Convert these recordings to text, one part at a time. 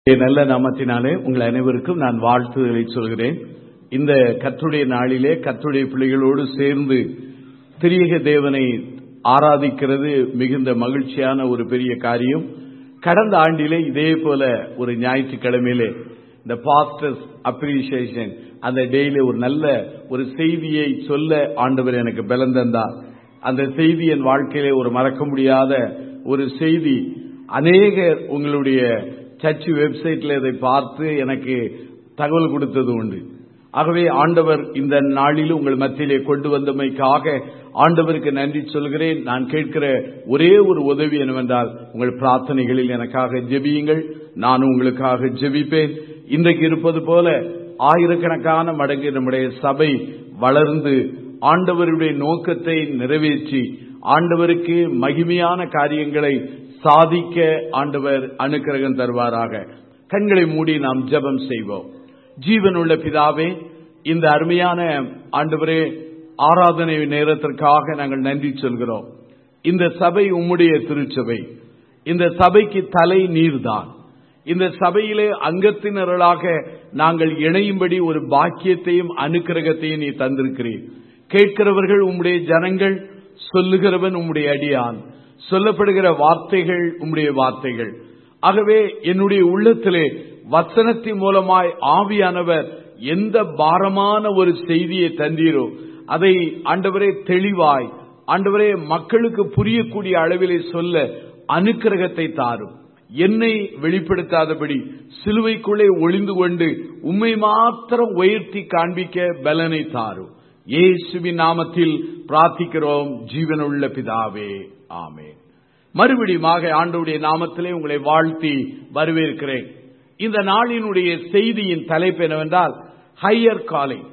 என் நல்ல நாமத்தினாலே உங்கள் அனைவருக்கும் நான் வாழ்த்துதலை சொல்கிறேன் இந்த கற்றுடைய நாளிலே கற்றுடைய பிள்ளைகளோடு சேர்ந்து திரியக தேவனை ஆராதிக்கிறது மிகுந்த மகிழ்ச்சியான ஒரு பெரிய காரியம் கடந்த ஆண்டிலே இதே போல ஒரு ஞாயிற்றுக்கிழமையிலே இந்த பாஸ்டர்ஸ் அப்ரிசியேஷன் அந்த டேயில ஒரு நல்ல ஒரு செய்தியை சொல்ல ஆண்டவர் எனக்கு பலம் தந்தார் அந்த செய்தி என் வாழ்க்கையிலே ஒரு மறக்க முடியாத ஒரு செய்தி அநேகர் உங்களுடைய சர்ச் வெப்சைட்ல இதை பார்த்து எனக்கு தகவல் கொடுத்தது உண்டு ஆகவே ஆண்டவர் இந்த நாளில் உங்கள் மத்தியிலே கொண்டு வந்தமைக்காக ஆண்டவருக்கு நன்றி சொல்கிறேன் நான் கேட்கிற ஒரே ஒரு உதவி என்னவென்றால் உங்கள் பிரார்த்தனைகளில் எனக்காக ஜெபியுங்கள் நான் உங்களுக்காக ஜெபிப்பேன் இன்றைக்கு இருப்பது போல ஆயிரக்கணக்கான மடங்கு நம்முடைய சபை வளர்ந்து ஆண்டவருடைய நோக்கத்தை நிறைவேற்றி ஆண்டவருக்கு மகிமையான காரியங்களை சாதிக்க ஆண்டவர் அனுக்கிரகம் தருவாராக கண்களை மூடி நாம் ஜெபம் செய்வோம் ஜீவனுள்ள பிதாவே இந்த அருமையான ஆண்டவரே ஆராதனை நேரத்திற்காக நாங்கள் நன்றி சொல்கிறோம் இந்த சபை உம்முடைய திருச்சபை இந்த சபைக்கு தலை நீர்தான் இந்த சபையிலே அங்கத்தினர்களாக நாங்கள் இணையும்படி ஒரு பாக்கியத்தையும் அனுக்கிரகத்தையும் நீ தந்திருக்கிறீர் கேட்கிறவர்கள் உம்முடைய ஜனங்கள் சொல்லுகிறவன் உம்முடைய அடியான் சொல்லப்படுகிற வார்த்தைகள் உம்முடைய வார்த்தைகள் ஆகவே என்னுடைய உள்ளத்திலே வசனத்தின் மூலமாய் ஆவியானவர் எந்த பாரமான ஒரு செய்தியை தந்தீரோ அதை ஆண்டவரே தெளிவாய் ஆண்டவரே மக்களுக்கு புரியக்கூடிய அளவிலே சொல்ல அனுக்கிரகத்தை தாரும் என்னை வெளிப்படுத்தாதபடி சிலுவைக்குள்ளே ஒளிந்து கொண்டு உண்மை மாத்திரம் உயர்த்தி காண்பிக்க பலனை தாரும் இயேசுவின் நாமத்தில் பிரார்த்திக்கிறோம் ஜீவனுள்ள பிதாவே ஆமே மறுபடியுமாக ஆண்டவுடைய நாமத்திலே உங்களை வாழ்த்தி வரவேற்கிறேன் இந்த நாளினுடைய செய்தியின் தலைப்பு என்னவென்றால் ஹையர் காலிங்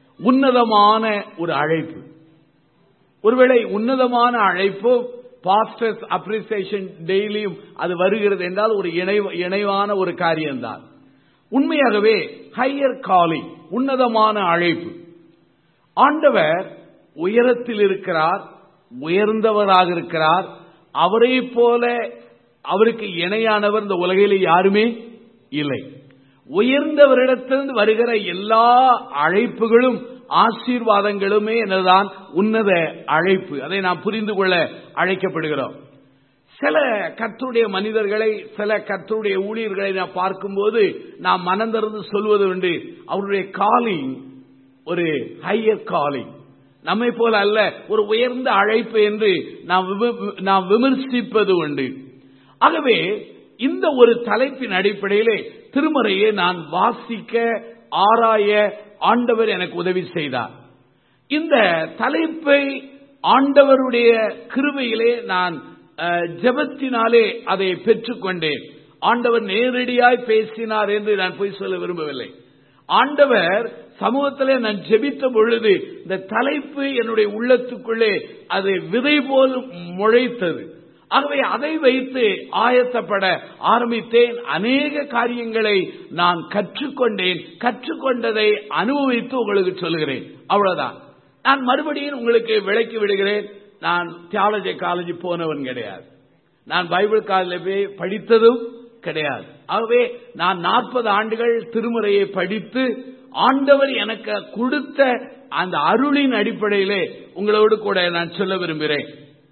உன்னதமான ஒரு அழைப்பு ஒருவேளை உன்னதமான அழைப்பு பாஸ்டர்ஸ் அப்ரிசியேஷன் டெய்லியும் அது வருகிறது என்றால் ஒரு இணைவான ஒரு காரியம்தான் உண்மையாகவே ஹையர் காலிங் உன்னதமான அழைப்பு ஆண்டவர் உயரத்தில் இருக்கிறார் உயர்ந்தவராக இருக்கிறார் அவரை போல அவருக்கு இணையானவர் இந்த உலகிலே யாருமே இல்லை உயர்ந்தவரிடத்திலிருந்து வருகிற எல்லா அழைப்புகளும் ஆசீர்வாதங்களுமே என்னதான் உன்னத அழைப்பு அதை நாம் புரிந்து கொள்ள அழைக்கப்படுகிறோம் சில கத்துடைய மனிதர்களை சில கத்துடைய ஊழியர்களை நாம் பார்க்கும்போது நாம் மனந்திறந்து சொல்வது உண்டு அவருடைய காலிங் ஒரு ஹையர் காலிங் நம்மை போல அல்ல ஒரு உயர்ந்த அழைப்பு என்று நாம் நாம் விமர்சிப்பது உண்டு ஆகவே இந்த ஒரு தலைப்பின் அடிப்படையிலே திருமறையை நான் வாசிக்க ஆராய ஆண்டவர் எனக்கு உதவி செய்தார் இந்த தலைப்பை ஆண்டவருடைய கிருவையிலே நான் ஜபத்தினாலே அதை பெற்றுக்கொண்டேன் ஆண்டவர் நேரடியாய் பேசினார் என்று நான் போய் சொல்ல விரும்பவில்லை ஆண்டவர் சமூகத்திலே நான் ஜெபித்த பொழுது இந்த தலைப்பு என்னுடைய உள்ளத்துக்குள்ளே அது விதை போல் முளைத்தது ஆகவே அதை வைத்து ஆயத்தப்பட ஆரம்பித்தேன் அநேக காரியங்களை நான் கற்றுக்கொண்டேன் கற்றுக்கொண்டதை அனுபவித்து உங்களுக்கு சொல்கிறேன் அவ்வளவுதான் நான் மறுபடியும் உங்களுக்கு விளக்கி விடுகிறேன் நான் தியாலஜி காலேஜ் போனவன் கிடையாது நான் பைபிள் காலேஜ் போய் படித்ததும் கிடையாது ஆகவே நான் நாற்பது ஆண்டுகள் திருமுறையை படித்து ஆண்டவர் எனக்கு கொடுத்த அந்த அருளின் அடிப்படையிலே உங்களோடு கூட நான் சொல்ல விரும்புகிறேன்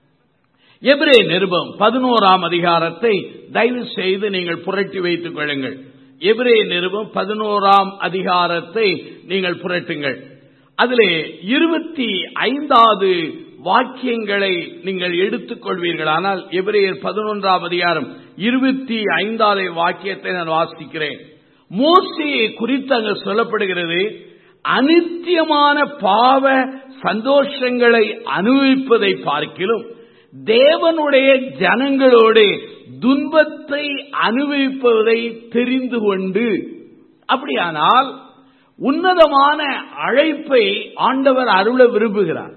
எபிரே நிருபம் பதினோராம் அதிகாரத்தை தயவு செய்து நீங்கள் புரட்டி வைத்துக் கொள்ளுங்கள் எபிரே நிருபம் பதினோராம் அதிகாரத்தை நீங்கள் புரட்டுங்கள் அதிலே இருபத்தி ஐந்தாவது வாக்கியங்களை நீங்கள் எடுத்துக்கொள்வீர்கள் ஆனால் எபிரேயர் பதினொன்றாம் அதிகாரம் இருபத்தி ஐந்தாவது வாக்கியத்தை நான் வாசிக்கிறேன் மோசையை குறித்து அங்கு சொல்லப்படுகிறது அனித்தியமான பாவ சந்தோஷங்களை அனுபவிப்பதை பார்க்கிலும் தேவனுடைய ஜனங்களோடு துன்பத்தை அனுபவிப்பதை தெரிந்து கொண்டு அப்படியானால் உன்னதமான அழைப்பை ஆண்டவர் அருள விரும்புகிறார்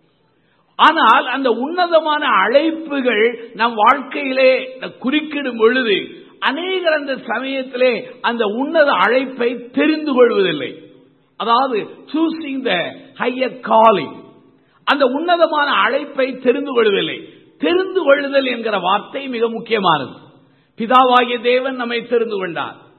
ஆனால் அந்த உன்னதமான அழைப்புகள் நம் வாழ்க்கையிலே குறுக்கிடும் பொழுது அநேகர் அந்த சமயத்திலே அந்த உன்னத அழைப்பை தெரிந்து கொள்வதில்லை அதாவது சூசிங் த ஹையர் காலிங் அந்த உன்னதமான அழைப்பை தெரிந்து கொள்வதில்லை தெரிந்து கொள்ளுதல் என்கிற வார்த்தை மிக முக்கியமானது பிதாவாகிய தேவன் நம்மை தெரிந்து கொண்டார்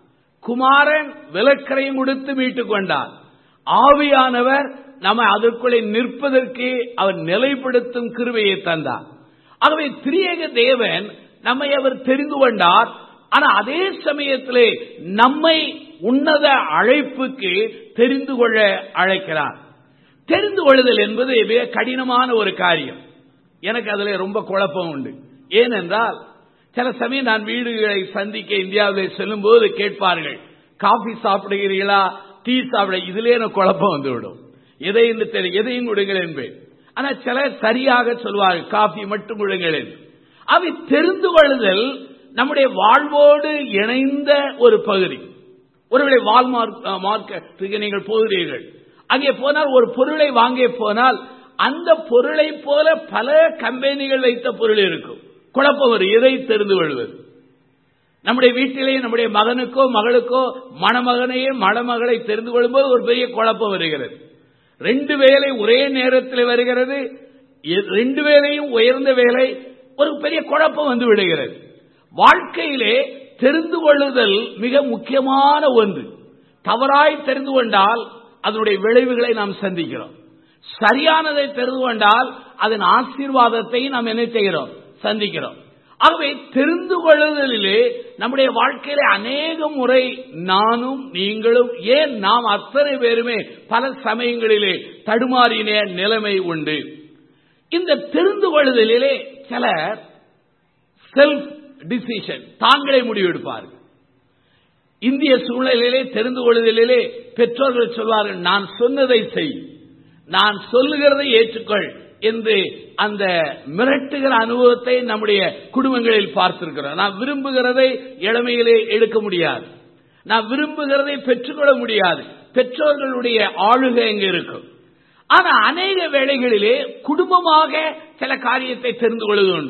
குமாரன் விலக்கரையும் கொடுத்து மீட்டுக் கொண்டார் ஆவியானவர் நம்ம அதற்குள்ளே நிற்பதற்கு அவர் நிலைப்படுத்தும் கிருவையை தந்தார் ஆகவே திரியேக தேவன் நம்மை அவர் தெரிந்து கொண்டார் ஆனா அதே சமயத்திலே நம்மை உன்னத அழைப்புக்கு தெரிந்து கொள்ள அழைக்கிறார் தெரிந்து கொள்ளுதல் என்பது மிக கடினமான ஒரு காரியம் எனக்கு அதுல ரொம்ப குழப்பம் உண்டு ஏனென்றால் சில சமயம் நான் வீடுகளை சந்திக்க இந்தியாவில் செல்லும் போது கேட்பார்கள் காபி சாப்பிடுகிறீர்களா டீ சாப்பிட இதுல எனக்கு குழப்பம் வந்துவிடும் எதை என்று தெரியும் எதையும் கொடுங்கள் என்பேன் ஆனா சிலர் சரியாக சொல்வார்கள் காபி மட்டும் கொடுங்கள் என்று அவை தெரிந்து கொள்ளுதல் நம்முடைய வாழ்வோடு இணைந்த ஒரு பகுதி ஒருவேளை வால்மார்க் மார்க்கெட்டுக்கு நீங்கள் போகிறீர்கள் அங்கே போனால் ஒரு பொருளை வாங்க போனால் அந்த பொருளை போல பல கம்பெனிகள் வைத்த பொருள் இருக்கும் குழப்பம் வரும் எதை தெரிந்து கொள்வது நம்முடைய வீட்டிலே நம்முடைய மகனுக்கோ மகளுக்கோ மணமகனையே மணமகளை தெரிந்து கொள்ளும்போது ஒரு பெரிய குழப்பம் வருகிறது ரெண்டு வேலை ஒரே நேரத்தில் வருகிறது ரெண்டு வேலையும் உயர்ந்த வேலை ஒரு பெரிய குழப்பம் வந்து விடுகிறது வாழ்க்கையிலே தெரிந்து கொள்ளுதல் மிக முக்கியமான ஒன்று தவறாய் தெரிந்து கொண்டால் அதனுடைய விளைவுகளை நாம் சந்திக்கிறோம் சரியானதை தெரிந்து கொண்டால் அதன் ஆசீர்வாதத்தை நாம் என்ன செய்கிறோம் சந்திக்கிறோம் ஆகவே தெரிந்து கொள்ளுதலிலே நம்முடைய வாழ்க்கையில அநேக முறை நானும் நீங்களும் ஏன் நாம் அத்தனை பேருமே பல சமயங்களிலே தடுமாறின நிலைமை உண்டு இந்த தெரிந்து கொள்ளுதலிலே சிலர் செல்ஃப் டிசிஷன் தாங்களே முடிவெடுப்பார்கள் இந்திய சூழ்நிலையிலே தெரிந்து கொள்ளுதலிலே பெற்றோர்கள் சொல்வார்கள் நான் சொன்னதை செய் நான் சொல்லுகிறதை ஏற்றுக்கொள் என்று அந்த மிரட்டுகிற அனுபவத்தை நம்முடைய குடும்பங்களில் பார்த்திருக்கிறோம் நான் விரும்புகிறதை இளமையிலே எடுக்க முடியாது நான் விரும்புகிறதை பெற்றுக்கொள்ள முடியாது பெற்றோர்களுடைய ஆளுகை எங்க இருக்கும் ஆனா அநேக வேளைகளிலே குடும்பமாக சில காரியத்தை தெரிந்து கொள்வது உண்டு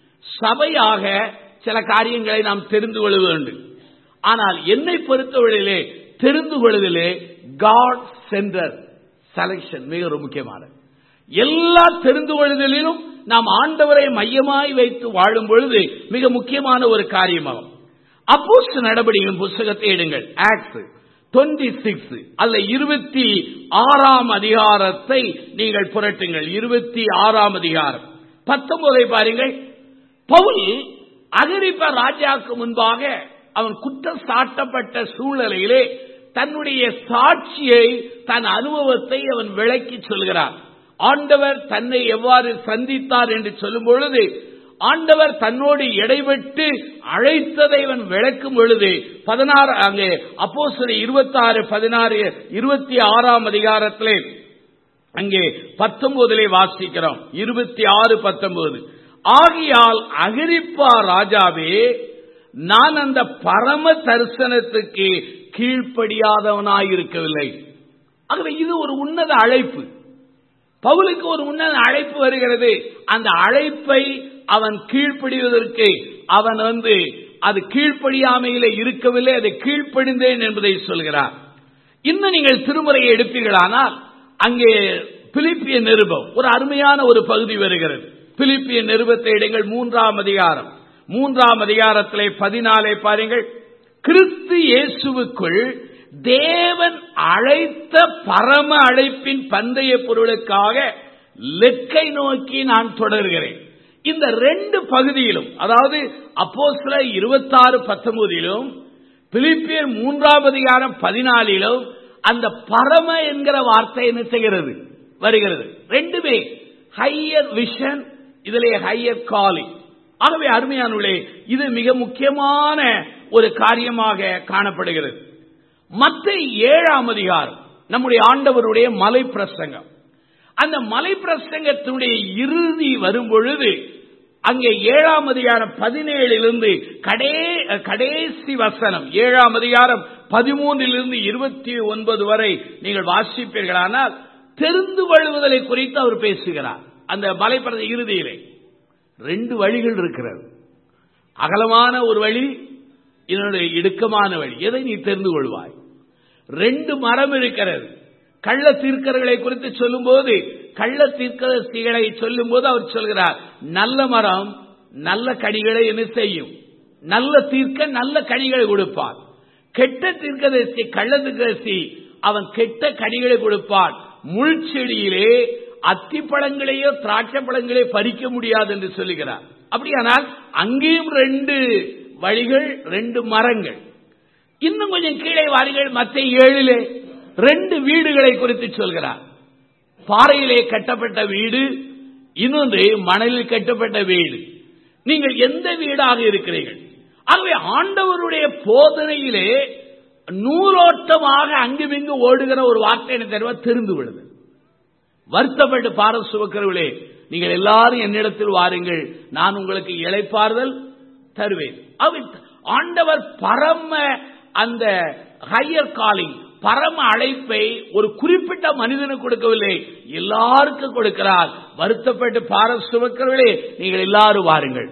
சபையாக சில காரியங்களை நாம் தெரிந்து கொள்வது உண்டு ஆனால் என்னை பொறுத்தவரையிலே தெரிந்து கொள்வதிலே காட் சென்டர் செலக்ஷன் மிக ஒரு முக்கியமானது எல்லா தெரிந்து கொள்ளுதலிலும் நாம் ஆண்டவரை மையமாய் வைத்து வாழும் பொழுது மிக முக்கியமான ஒரு காரியமாகும் அப்போஸ் நடவடிக்கையின் புஸ்தகத்தை எடுங்கள் ஆக்ஸ் டுவெண்ட்டி சிக்ஸ் அல்ல இருபத்தி ஆறாம் அதிகாரத்தை நீங்கள் புரட்டுங்கள் இருபத்தி ஆறாம் அதிகாரம் பத்தொன்பதை பாருங்கள் பவுல் அகரிப்ப ராஜாவுக்கு முன்பாக அவன் குற்றம் சாட்டப்பட்ட சூழ்நிலையிலே தன்னுடைய சாட்சியை தன் அனுபவத்தை அவன் விளக்கி சொல்கிறார் ஆண்டவர் தன்னை எவ்வாறு சந்தித்தார் என்று சொல்லும் பொழுது ஆண்டவர் தன்னோடு இடைவிட்டு அழைத்ததை அவன் விளக்கும் பொழுது பதினாறு அங்கே அப்போ சில இருபத்தி ஆறு பதினாறு இருபத்தி ஆறாம் அதிகாரத்திலே அங்கே பத்தொன்பதிலே வாசிக்கிறோம் இருபத்தி ஆறு பத்தொன்பது ஆகியால் அகிரிப்பா ராஜாவே நான் அந்த பரம தரிசனத்துக்கு கீழ்ப்படியாதவனாயிருக்கவில்லை ஆகவே இது ஒரு உன்னத அழைப்பு பவுலுக்கு ஒரு உன்னத அழைப்பு வருகிறது அந்த அழைப்பை அவன் கீழ்ப்படிவதற்கு அவன் வந்து அது கீழ்ப்படியாமையிலே இருக்கவில்லை அதை கீழ்ப்படிந்தேன் என்பதை சொல்கிறார் இன்னும் நீங்கள் திருமுறையை எடுப்பீர்களானால் அங்கே பிலிப்பிய நிருபம் ஒரு அருமையான ஒரு பகுதி வருகிறது பிலிப்பிய நிருபத்தை இடங்கள் மூன்றாம் அதிகாரம் மூன்றாம் அதிகாரத்திலே பதினாலே பாருங்கள் கிறிஸ்து இயேசுவுக்குள் தேவன் அழைத்த பரம அழைப்பின் பந்தய பொருளுக்காக லெக்கை நோக்கி நான் தொடர்கிறேன் இந்த ரெண்டு பகுதியிலும் அதாவது அப்போ சில இருபத்தாறு பத்தொன்பதிலும் பிலிப்பியர் மூன்றாம் அதிகாரம் பதினாலிலும் அந்த பரம என்கிற வார்த்தை என்ன செய்கிறது வருகிறது ரெண்டுமே ஹையர் விஷன் இதிலே ஹையர் காலிங் ஆகவே அருமையானுள்ளே இது மிக முக்கியமான ஒரு காரியமாக காணப்படுகிறது மற்ற ஏழாம் அதிகாரம் நம்முடைய ஆண்டவருடைய மலை பிரசங்கம் அந்த மலை பிரசங்கத்தினுடைய இறுதி வரும் பொழுது அங்கே ஏழாம் அதிகாரம் பதினேழிலிருந்து கடே கடைசி வசனம் ஏழாம் அதிகாரம் பதிமூன்றிலிருந்து இருபத்தி ஒன்பது வரை நீங்கள் வாசிப்பீர்களானால் தெரிந்து கொள்வதலை குறித்து அவர் பேசுகிறார் அந்த மலைப்பிரத இறுதியிலே ரெண்டு வழிகள் இருக்கிறது அகலமான ஒரு வழி இதனுடைய இடுக்கமான வழி எதை நீ தெரிந்து கொள்வாய் ரெண்டு மரம் இருக்கிறது கள்ள தீர்க்கர்களை குறித்து சொல்லும்போது கள்ள தீர்க்கதரிசிகளை சொல்லும் போது அவர் சொல்கிறார் நல்ல மரம் நல்ல கனிகளை என்ன செய்யும் நல்ல தீர்க்க நல்ல கனிகளை கொடுப்பார் கெட்ட தீர்க்கதரிசி கள்ள தீர்க்கதரிசி அவன் கெட்ட கனிகளை கொடுப்பான் முள் செடியிலே அத்திப்பழங்களையோ திராட்சை பழங்களையோ பறிக்க முடியாது என்று சொல்லுகிறார் அப்படியானால் அங்கேயும் ரெண்டு வழிகள் ரெண்டு மரங்கள் இன்னும் கொஞ்சம் கீழே வாரிகள் மற்ற ஏழிலே ரெண்டு வீடுகளை குறித்து சொல்கிறார் பாறையிலே கட்டப்பட்ட வீடு இன்னொன்று மணலில் கட்டப்பட்ட வீடு நீங்கள் எந்த வீடாக இருக்கிறீர்கள் ஆகவே ஆண்டவருடைய போதனையிலே நூலோட்டமாக அங்குமிங்கு ஓடுகிற ஒரு வார்த்தை என்ன தெரியுமா தெரிந்து விடுது வருத்தப்பட்டு பார சுவக்கிறவர்களே நீங்கள் எல்லாரும் என்னிடத்தில் வாருங்கள் நான் உங்களுக்கு இழைப்பாறுதல் தருவேன் அவை ஆண்டவர் பரம அந்த ஹையர் காலிங் பரம அழைப்பை ஒரு குறிப்பிட்ட மனிதனுக்கு கொடுக்கவில்லை எல்லாருக்கும் கொடுக்கிறார் வருத்தப்பட்டு பார சுமக்கிறவர்களே நீங்கள் எல்லாரும் வாருங்கள்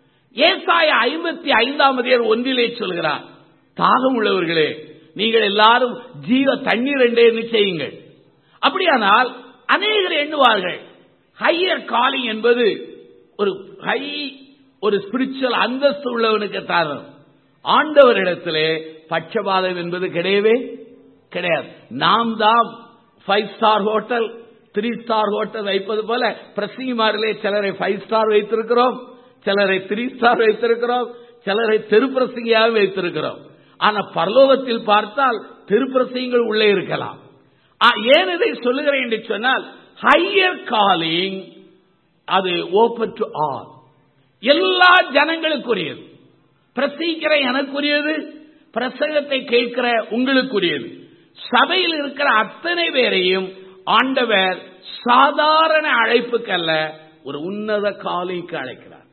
ஏசாய ஐம்பத்தி ஐந்தாம் அதிகார் ஒன்றிலே சொல்கிறார் தாகம் உள்ளவர்களே நீங்கள் எல்லாரும் ஜீவ தண்ணீர் என்றே செய்யுங்கள் அப்படியானால் அநேகர் எண்ணுவார்கள் ஹையர் காலிங் என்பது ஒரு ஹை ஒரு ஸ்பிரிச்சுவல் அந்தஸ்து உள்ளவனுக்கு தரும் ஆண்டவரிடத்திலே பட்சபாதம் என்பது கிடையவே கிடையாது நாம் தான் five star hotel three star hotel வைப்பது போல பிரசிமாரிலே சிலரை ஃபைவ் ஸ்டார் வைத்திருக்கிறோம் சிலரை த்ரீ ஸ்டார் வைத்திருக்கிறோம் சிலரை தெருப்பிரசங்கியாக வைத்திருக்கிறோம் ஆனா பரலோகத்தில் பார்த்தால் தெருப்பிரசங்கள் உள்ளே இருக்கலாம் ஏன் இதை சொல்லுகிறேன் என்று சொன்னால் ஹையர் காலிங் அது ஓப்பன் டு ஆல் எல்லா ஜனங்களுக்குரியது பிரசங்கிக்கிற எனக்குரியது பிரசங்கத்தை கேட்கிற உங்களுக்குரியது சபையில் இருக்கிற அத்தனை பேரையும் ஆண்டவர் சாதாரண அழைப்புக்கல்ல ஒரு உன்னத காலிக்கு அழைக்கிறார்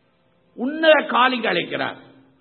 உன்னத காலிக்கு அழைக்கிறார்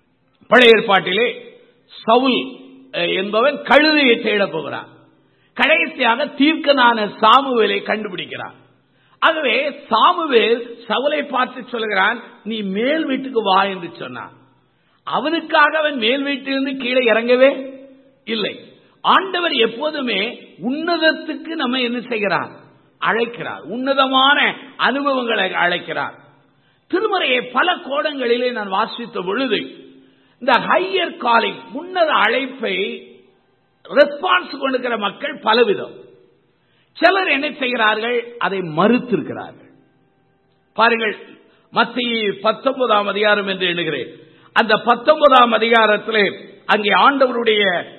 பழைய ஏற்பாட்டிலே சவுல் என்பவன் கழுதையை தேடப் போகிறார் கடைசியாக தீர்க்கனான சாமுவேலை கண்டுபிடிக்கிறார் ஆகவே சாமுவேல் சவுலை பார்த்து சொல்கிறான் நீ மேல் வீட்டுக்கு வா என்று சொன்னான் அவனுக்காக அவன் மேல் வீட்டிலிருந்து கீழே இறங்கவே இல்லை ஆண்டவர் எப்போதுமே உன்னதத்துக்கு நம்ம என்ன செய்கிறார் அழைக்கிறார் உன்னதமான அனுபவங்களை அழைக்கிறார் திருமறையை பல கோணங்களிலே நான் வாசித்த பொழுது இந்த ஹையர் காலிங் உன்னத அழைப்பை ரெஸ்பான்ஸ் கொண்டிருக்கிற மக்கள் பலவிதம் சிலர் என்ன செய்கிறார்கள் அதை மறுத்திருக்கிறார்கள் பாருங்கள் மத்திய பத்தொன்பதாம் அதிகாரம் என்று எண்ணுகிறேன் அந்த பத்தொன்பதாம் அதிகாரத்திலே அங்கே ஆண்டவருடைய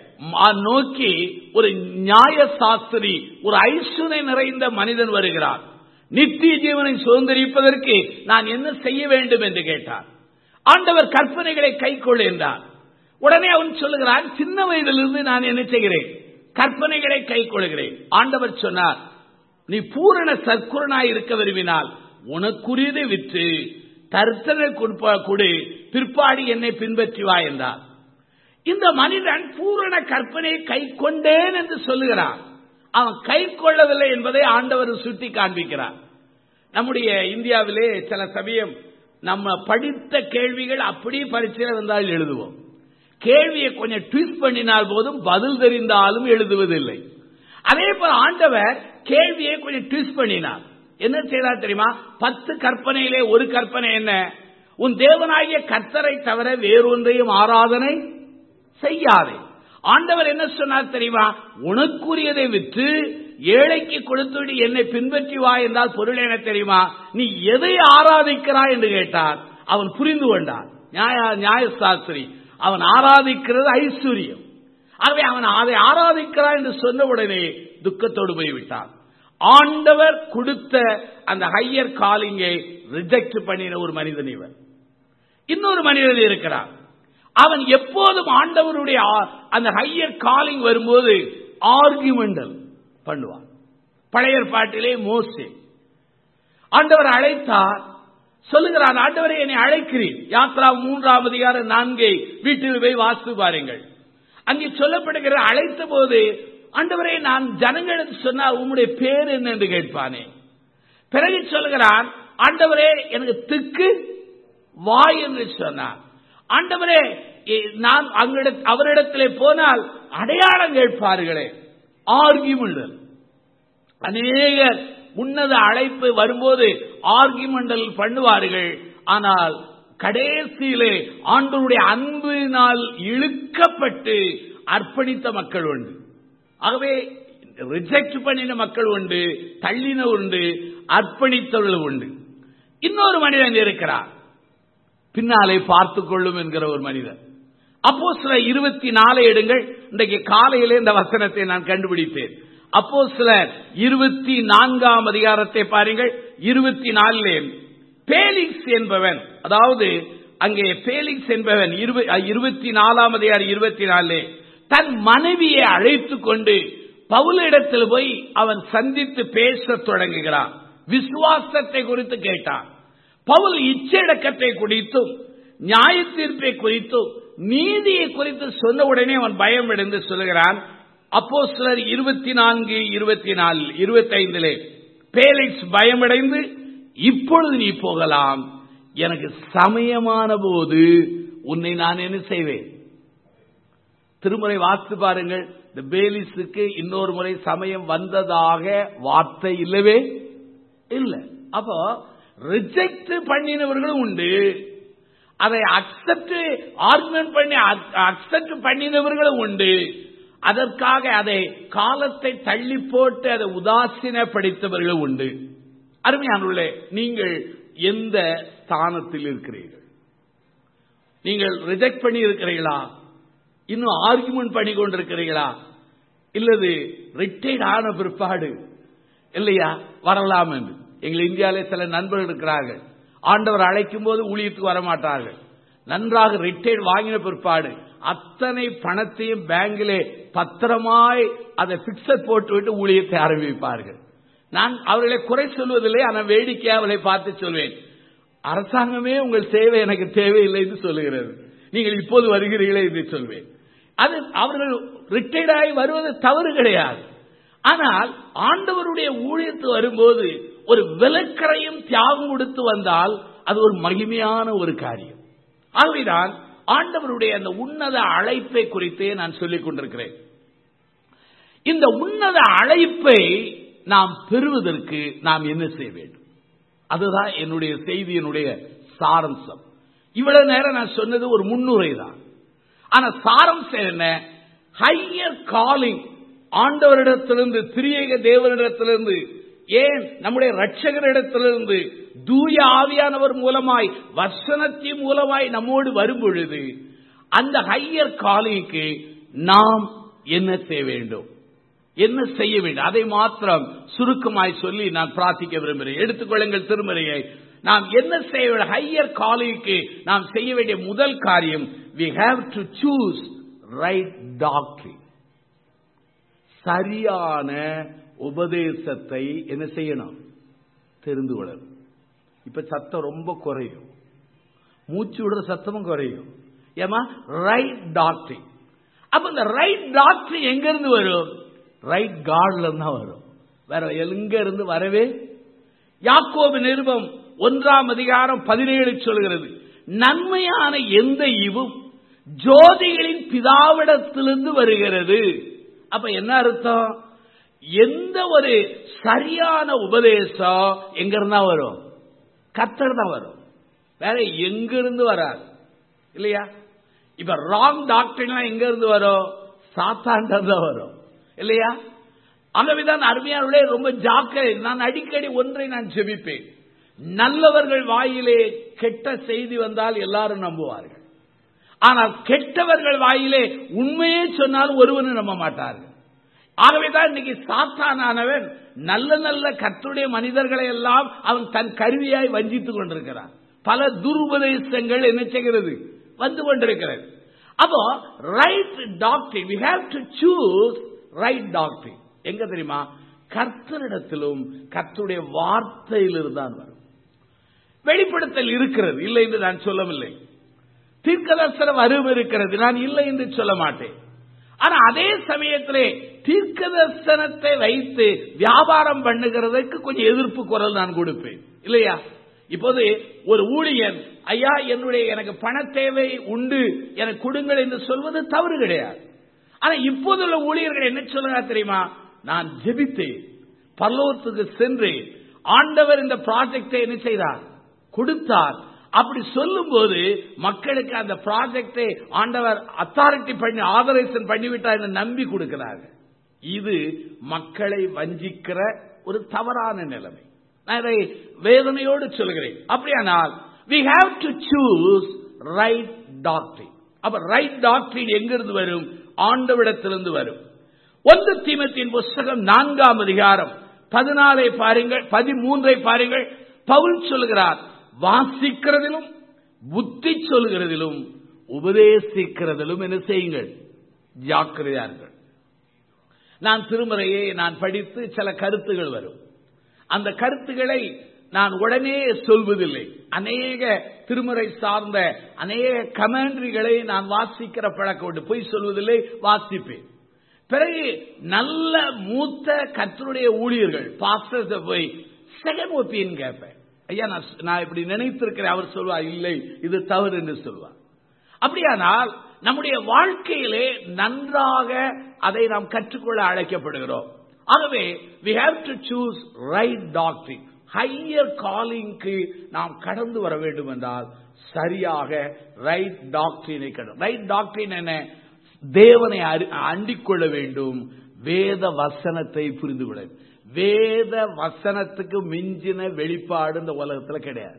நோக்கி ஒரு நியாய சாஸ்திரி ஒரு ஐசுனை நிறைந்த மனிதன் வருகிறார் நித்திய ஜீவனை சுதந்திரிப்பதற்கு நான் என்ன செய்ய வேண்டும் என்று கேட்டார் ஆண்டவர் கற்பனைகளை கை என்றார் உடனே அவன் சொல்லுகிறான் சின்ன வயதிலிருந்து நான் என்ன செய்கிறேன் கற்பனைகளை கை கொள்கிறேன் ஆண்டவர் சொன்னார் நீ பூரண சற்குரனாய் இருக்க விரும்பினால் உனக்குரியதை விற்று தர்த்தனை கொடு பிற்பாடி என்னை பின்பற்றி வா என்றார் இந்த மனிதன் பூரண கற்பனையை கை கொண்டேன் என்று சொல்லுகிறான் அவன் கை கொள்ளவில்லை என்பதை ஆண்டவர் சுட்டி காண்பிக்கிறார் நம்முடைய இந்தியாவிலே சில சமயம் நம்ம படித்த கேள்விகள் அப்படியே பரீட்சையில் வந்தால் எழுதுவோம் கேள்வியை கொஞ்சம் ட்விஸ்ட் பண்ணினால் போதும் பதில் தெரிந்தாலும் எழுதுவதில்லை அதே போல ஆண்டவர் கேள்வியை கொஞ்சம் ட்விஸ்ட் பண்ணினார் என்ன செய்தார் தெரியுமா பத்து கற்பனையிலே ஒரு கற்பனை என்ன உன் தேவனாகிய கர்த்தரை தவிர வேறொன்றையும் ஆராதனை செய்யாதே ஆண்டவர் என்ன சொன்னார் தெரியுமா உனக்குரியதை விற்று ஏழைக்கு கொடுத்துவிட்டு என்னை பின்பற்றி வா என்றால் பொருள் என்ன தெரியுமா நீ எதை ஆராதிக்கிறாய் என்று கேட்டார் அவன் புரிந்து கொண்டான் நியாய நியாயசாஸ்திரி அவன் ஆராதிக்கிறது ஐஸ்வர்யம் ஆகவே அவன் அதை ஆராதிக்கிறான் என்று சொன்ன உடனே துக்கத்தோடு போய்விட்டான் ஆண்டவர் கொடுத்த அந்த ஹையர் காலிங்கை ரிஜெக்ட் பண்ணின ஒரு மனிதன் இவன் இன்னொரு மனிதன் இருக்கிறான் அவன் எப்போதும் ஆண்டவருடைய அந்த ஹையர் காலிங் வரும்போது ஆர்குமெண்டல் பண்ணுவான் பழைய பாட்டிலே மோசே ஆண்டவர் அழைத்தார் சொல்லுகிறான் ஆண்டவரை என்னை அழைக்கிறேன் யாத்ரா மூன்றாம் அதிகாரம் நான்கை வீட்டில் போய் வாசித்து பாருங்கள் அங்கே சொல்லப்படுகிற அழைத்த போது ஆண்டவரை நான் ஜனங்களுக்கு சொன்னால் உம்முடைய பேர் என்ன என்று கேட்பானே பிறகு சொல்லுகிறான் ஆண்டவரே எனக்கு திக்கு வாய் என்று சொன்னார் ஆண்டவரே நான் அங்கிட அவரிடத்திலே போனால் அடையாளம் கேட்பார்களே ஆர்கியுமெண்டல் அநேகர் உன்னத அழைப்பு வரும்போது ஆர்கியுமெண்டல் பண்ணுவார்கள் ஆனால் கடைசியிலே ஆண்டவருடைய அன்பினால் இழுக்கப்பட்டு அர்ப்பணித்த மக்கள் உண்டு ஆகவே ரிஜெக்ட் பண்ணின மக்கள் உண்டு தள்ளின உண்டு அர்ப்பணித்தவர்கள் உண்டு இன்னொரு மனிதன் இருக்கிறார் பின்னாலே பார்த்துக் கொள்ளும் என்கிற ஒரு மனிதன் அப்போ சில இருபத்தி நாலு எடுங்கள் இன்றைக்கு காலையிலே இந்த வசனத்தை நான் கண்டுபிடித்தேன் அப்போ சிலர் இருபத்தி நான்காம் அதிகாரத்தை பாருங்கள் இருபத்தி நாலிலே பேலிக்ஸ் என்பவன் அதாவது அங்கே பேலிக்ஸ் என்பவன் இருபத்தி நாலாம் அதிகாரம் இருபத்தி நாலு தன் மனைவியை அழைத்துக் கொண்டு பவுலிடத்தில் போய் அவன் சந்தித்து பேசத் தொடங்குகிறான் விசுவாசத்தை குறித்து கேட்டான் பவுல் இச்சடக்கத்தை குறித்தும் நியாய தீர்ப்பை குறித்தும் நீதியை குறித்து சொன்ன உடனே அவன் பயம் அடைந்து சொல்லுகிறான் அப்போ சிலர் இருபத்தி நான்கு இருபத்தி நாலு இருபத்தி ஐந்திலே பேலிக்ஸ் பயமடைந்து இப்பொழுது நீ போகலாம் எனக்கு சமயமான போது உன்னை நான் என்ன செய்வேன் திருமுறை வாசித்து பாருங்கள் இந்த பேலிஸுக்கு இன்னொரு முறை சமயம் வந்ததாக வார்த்தை இல்லவே இல்லை அப்போ ரிஜெக்ட் பண்ணினவர்களும் உண்டு அதை அக்செப்ட் ஆர்குமெண்ட் பண்ணி அக்செப்ட் பண்ணினவர்களும் உண்டு அதற்காக அதை காலத்தை தள்ளி போட்டு அதை உதாசீனப்படுத்தவர்களும் உண்டு அருமையானுள்ளே நீங்கள் எந்த ஸ்தானத்தில் இருக்கிறீர்கள் நீங்கள் ரிஜெக்ட் பண்ணி இருக்கிறீர்களா இன்னும் ஆர்குமெண்ட் பண்ணி கொண்டிருக்கிறீர்களா இல்லது ரிட்டையர்ட் ஆன பிற்பாடு இல்லையா வரலாம் என்று எங்கள் இந்தியாவிலே சில நண்பர்கள் இருக்கிறார்கள் ஆண்டவர் அழைக்கும் போது ஊழியத்துக்கு வரமாட்டார்கள் நன்றாக ரிட்டையர்ட் வாங்கின பிற்பாடு அத்தனை பணத்தையும் பேங்கிலே பத்திரமாய் அதை பிக்சட் போட்டுவிட்டு ஊழியத்தை ஆரம்பிப்பார்கள் நான் அவர்களை குறை சொல்வதில்லை ஆனால் வேடிக்கை அவளை பார்த்து சொல்வேன் அரசாங்கமே உங்கள் சேவை எனக்கு தேவையில்லை என்று சொல்லுகிறது நீங்கள் இப்போது வருகிறீர்களே என்று சொல்வேன் அது அவர்கள் ரிட்டையர்டாகி வருவது தவறு கிடையாது ஆனால் ஆண்டவருடைய ஊழியத்து வரும்போது ஒரு விலக்கரையும் தியாகம் கொடுத்து வந்தால் அது ஒரு மகிமையான ஒரு காரியம் ஆகவேதான் ஆண்டவருடைய அந்த உன்னத அழைப்பை குறித்தே நான் சொல்லிக் கொண்டிருக்கிறேன் இந்த உன்னத அழைப்பை நாம் பெறுவதற்கு நாம் என்ன செய்ய வேண்டும் அதுதான் என்னுடைய செய்தியினுடைய சாரம்சம் இவ்வளவு நேரம் நான் சொன்னது ஒரு முன்னுரை தான் ஆனா சாரம்சம் என்ன ஹையர் காலிங் ஆண்டவரிடத்திலிருந்து திரியேக தேவனிடத்திலிருந்து ஏன் நம்முடைய ரட்சகரிடத்திலிருந்து தூய ஆவியானவர் மூலமாய் வசனத்தின் மூலமாய் நம்மோடு வரும் பொழுது அந்த ஹையர் காலிங்க்கு நாம் என்ன செய்ய வேண்டும் என்ன செய்ய வேண்டும் அதை மாத்திரம் சுருக்கமாய் சொல்லி நான் பிரார்த்திக்க விரும்புகிறேன் எடுத்துக்கொள்ளுங்கள் திருமறையை நாம் என்ன செய்ய வேண்டும் ஹையர் காலிங்க்கு நாம் செய்ய வேண்டிய முதல் காரியம் we have to choose right doctrine சரியான உபதேசத்தை என்ன செய்யணும் தெரிந்து கொள்ளணும் இப்ப சத்தம் ரொம்ப குறையும் மூச்சு விடுற சத்தமும் குறையும் ஏமா ரைட் டாக்டரி அப்ப இந்த ரைட் டாக்டரி எங்க இருந்து வரும் ரைட் காட்ல தான் வரும் வேற எங்க இருந்து வரவே யாக்கோபு நிருபம் ஒன்றாம் அதிகாரம் பதினேழு சொல்கிறது நன்மையான எந்த இவும் ஜோதிகளின் பிதாவிடத்திலிருந்து வருகிறது அப்ப என்ன அர்த்தம் எந்த ஒரு சரியான உபதேசம் எங்க இருந்தா வரும் கத்தர் தான் வரும் வேற எங்க இருந்து வராது இல்லையா இப்ப ராங் டாக்டர்லாம் எங்க இருந்து வரும் சாத்தாண்ட தான் வரும் இல்லையா ஆகவேதான் அருமையானவர்களே ரொம்ப ஜாக்கிரதை நான் அடிக்கடி ஒன்றை நான் செபிப்பேன் நல்லவர்கள் வாயிலே கெட்ட செய்தி வந்தால் எல்லாரும் நம்புவார்கள் ஆனால் கெட்டவர்கள் வாயிலே உண்மையே சொன்னால் ஒருவனும் நம்ப மாட்டார்கள் ஆகவேதான் இன்னைக்கு சாத்தானவன் நல்ல நல்ல கத்துடைய மனிதர்களை எல்லாம் அவன் தன் கருவியாய் வஞ்சித்துக் கொண்டிருக்கிறான் பல துருபதேசங்கள் என்ன செய்கிறது வந்து கொண்டிருக்கிறது அப்போ right doctor we have to choose right doctor எங்க தெரியுமா கர்த்தரிடத்திலும் கர்த்தருடைய வார்த்தையிலிருந்து தான் வரும் வெளிப்படுத்தல் இருக்கிறது இல்லை என்று நான் சொல்லவில்லை தீர்க்கதர்சனம் அறிவு இருக்கிறது நான் இல்லை என்று சொல்ல மாட்டேன் ஆனா அதே சமயத்திலே தீர்க்க தரிசனத்தை வைத்து வியாபாரம் பண்ணுகிறதுக்கு கொஞ்சம் எதிர்ப்பு குரல் நான் கொடுப்பேன் இல்லையா இப்போது ஒரு ஊழியன் ஐயா என்னுடைய எனக்கு பண தேவை உண்டு எனக்கு கொடுங்கள் என்று சொல்வது தவறு கிடையாது ஆனா இப்போதுள்ள ஊழியர்கள் என்ன சொல்லுங்க தெரியுமா நான் ஜெபித்தேன் பல்லவத்துக்கு சென்று ஆண்டவர் இந்த ப்ராஜெக்டை என்ன செய்தார் கொடுத்தார் அப்படி சொல்லும்போது மக்களுக்கு அந்த ப்ராஜெக்டை ஆண்டவர் அத்தாரிட்டி பண்ணி ஆதரேஷன் பண்ணிவிட்டார் என்று நம்பி கொடுக்கிறார்கள் இது மக்களை வஞ்சிக்கிற ஒரு தவறான நிலைமை நான் இதை வேதனையோடு சொல்கிறேன் அப்படியானால் we have to choose right doctrine அப்ப ரைட் டாக்டரின் எங்கிருந்து வரும் ஆண்டவிடத்திலிருந்து வரும் ஒன்று தீமத்தின் புஸ்தகம் நான்காம் அதிகாரம் பதினாலை பாருங்கள் பதிமூன்றை பாருங்கள் பவுல் சொல்கிறார் வாசிக்கிறதிலும் புத்தி சொல்கிறதிலும் உபதேசிக்கிறதிலும் என்ன செய்யுங்கள் ஜாக்கிரதையார்கள் நான் திருமறையை நான் படித்து சில கருத்துகள் வரும் அந்த கருத்துக்களை நான் உடனே சொல்வதில்லை அநேக திருமறை சார்ந்த அநேக கமெண்ட்ரிகளை நான் வாசிக்கிற பழக்கம் உண்டு பொய் சொல்வதில்லை வாசிப்பேன் பிறகு நல்ல மூத்த கத்தருடைய ஊழியர்கள் பாஸ்டர்ஸ் போய் செகண்ட் ஒப்பீன் கேட்பேன் ஐயா நான் நான் இப்படி நினைத்திருக்கிறேன் அவர் சொல்வார் இல்லை இது தவறு என்று சொல்வார் அப்படியானால் நம்முடைய வாழ்க்கையிலே நன்றாக அதை நாம் கற்றுக்கொள்ள அழைக்கப்படுகிறோம் ஆகவே we have to choose right doctrine higher காலிங்க்கு நாம் கடந்து வர வேண்டும் என்றால் சரியாக ரைட் டாக்டரினை கடந்து ரைட் டாக்டரின் என்ன தேவனை அண்டிக் கொள்ள வேண்டும் வேத வசனத்தை புரிந்து கொள்ள வேத வசனத்துக்கு மிஞ்சின வெளிப்பாடு இந்த உலகத்துல கிடையாது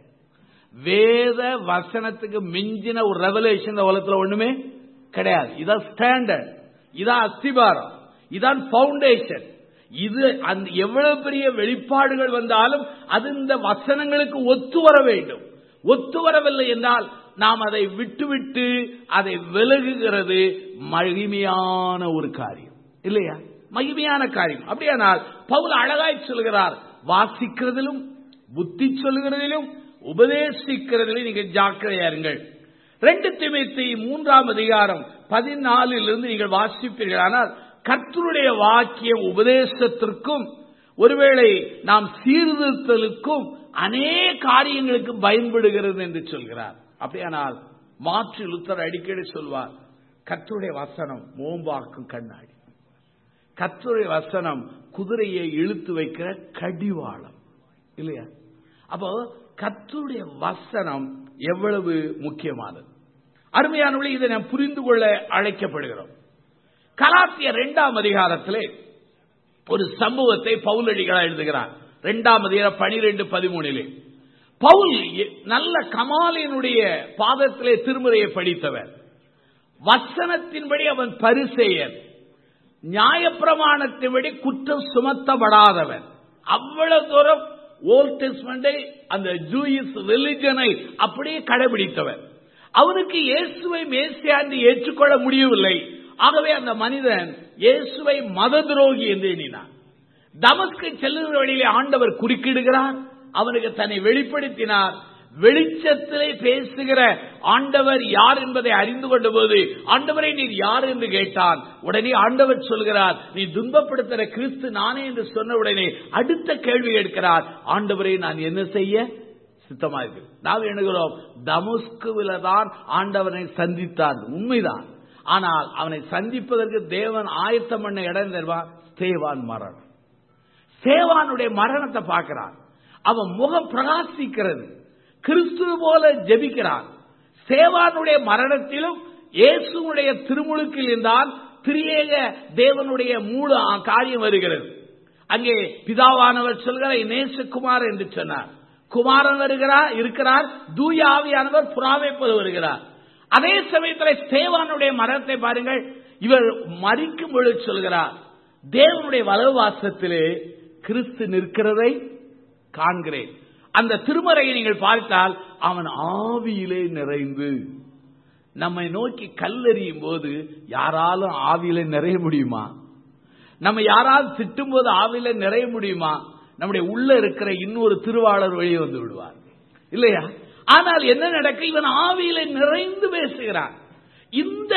வேத வசனத்துக்கு மிஞ்சின ஒரு ரெவலேஷன் இந்த உலகத்துல ஒண்ணுமே கிடையாது இதான் ஸ்டாண்டர்ட் இதான் அஸ்திபாரம் இதான் பவுண்டேஷன் இது அந்த எவ்வளவு பெரிய வெளிப்பாடுகள் வந்தாலும் அது இந்த வசனங்களுக்கு ஒத்து வர வேண்டும் ஒத்து வரவில்லை என்றால் நாம் அதை விட்டுவிட்டு அதை விலகுகிறது மகிமையான ஒரு காரியம் இல்லையா மகிமையான காரியம் அப்படியானால் பவுல் அழகாய் சொல்கிறார் வாசிக்கிறதிலும் புத்தி சொல்லுகிறதிலும் உபதேசிக்கிறதிலும் நீங்க ஜாக்கிரதையா இருங்கள் ரெண்டு திமைத்தி மூன்றாம் அதிகாரம் பதினாலிலிருந்து நீங்கள் வாசிப்பீர்கள் ஆனால் கர்த்தருடைய வாக்கியம் உபதேசத்திற்கும் ஒருவேளை நாம் சீர்திருத்தலுக்கும் அநேக காரியங்களுக்கு பயன்படுகிறது என்று சொல்கிறார் அப்படியானால் மாற்று லுத்தர் அடிக்கடி சொல்வார் கர்த்தருடைய வசனம் மோம்பாக்கும் கண்ணாடி கர்த்தருடைய வசனம் குதிரையை இழுத்து வைக்கிற கடிவாளம் இல்லையா அப்போ கர்த்தருடைய வசனம் எவ்வளவு முக்கியமானது அருமையானவளை இதை நாம் புரிந்து கொள்ள அழைக்கப்படுகிறோம் கலாத்திய இரண்டாம் அதிகாரத்திலே ஒரு சம்பவத்தை பவுலடிகளா எழுதுகிறார் இரண்டாம் அதிகாரம் பனிரெண்டு பதிமூணிலே பவுல் நல்ல கமாலினுடைய பாதத்திலே திருமுறையை படித்தவர் வசனத்தின்படி அவன் பரிசெயர் நியாயப்பிரமாணத்தின்படி குற்றம் சுமத்தப்படாதவன் அவ்வளவு தூரம் ஓல்ட் டெஸ்ட்மெண்டை அந்த ஜூயிஸ் ரிலிஜனை அப்படியே கடைபிடித்தவர் அவனுக்கு இயேசுவை மேசியாண்டு ஏற்றுக்கொள்ள முடியவில்லை ஆகவே அந்த மனிதன் இயேசுவை மத துரோகி என்று எண்ணினான் தமஸ்கை செல்லுகிற வழியிலே ஆண்டவர் குறுக்கிடுகிறார் அவனுக்கு தன்னை வெளிப்படுத்தினார் வெளிச்சத்திலே பேசுகிற ஆண்டவர் யார் என்பதை அறிந்து கொண்ட போது ஆண்டவரை நீர் யார் என்று கேட்டான் உடனே ஆண்டவர் சொல்கிறார் நீ துன்பப்படுத்துகிற கிறிஸ்து நானே என்று சொன்ன உடனே அடுத்த கேள்வி கேட்கிறார் ஆண்டவரை நான் என்ன செய்ய சித்தமா இருக்கு நாம் எண்ணுகிறோம் தமுஸ்குவில தான் ஆண்டவனை சந்தித்தார் உண்மைதான் ஆனால் அவனை சந்திப்பதற்கு தேவன் ஆயத்தம் பண்ண இடம் தெரியுமா சேவான் மரணம் சேவானுடைய மரணத்தை பார்க்கிறான் அவன் முகம் பிரகாசிக்கிறது கிறிஸ்துவ போல ஜெபிக்கிறான் சேவானுடைய மரணத்திலும் இயேசுடைய திருமுழுக்கில் இருந்தால் திரியேக தேவனுடைய மூல காரியம் வருகிறது அங்கே பிதாவானவர் சொல்கிற நேசகுமார் என்று சொன்னார் குமாரன் வருகிறார் இருக்கிறார் தூய ஆவியானவர் புறாவைப்பது வருகிறார் அதே சமயத்தில் சேவானுடைய மரணத்தை பாருங்கள் இவர் மறிக்கும் பொழுது சொல்கிறார் தேவனுடைய வலவாசத்திலே கிறிஸ்து நிற்கிறதை காண்கிறேன் அந்த திருமறையை நீங்கள் பார்த்தால் அவன் ஆவியிலே நிறைந்து நம்மை நோக்கி கல்லெறியும் போது யாராலும் ஆவியில நிறைய முடியுமா நம்ம யாராவது திட்டும் போது ஆவியில நிறைய முடியுமா நம்முடைய உள்ள இருக்கிற இன்னொரு திருவாளர் வெளியே வந்து விடுவார் இல்லையா ஆனால் என்ன நடக்க இவன் ஆவியில நிறைந்து பேசுகிறான் இந்த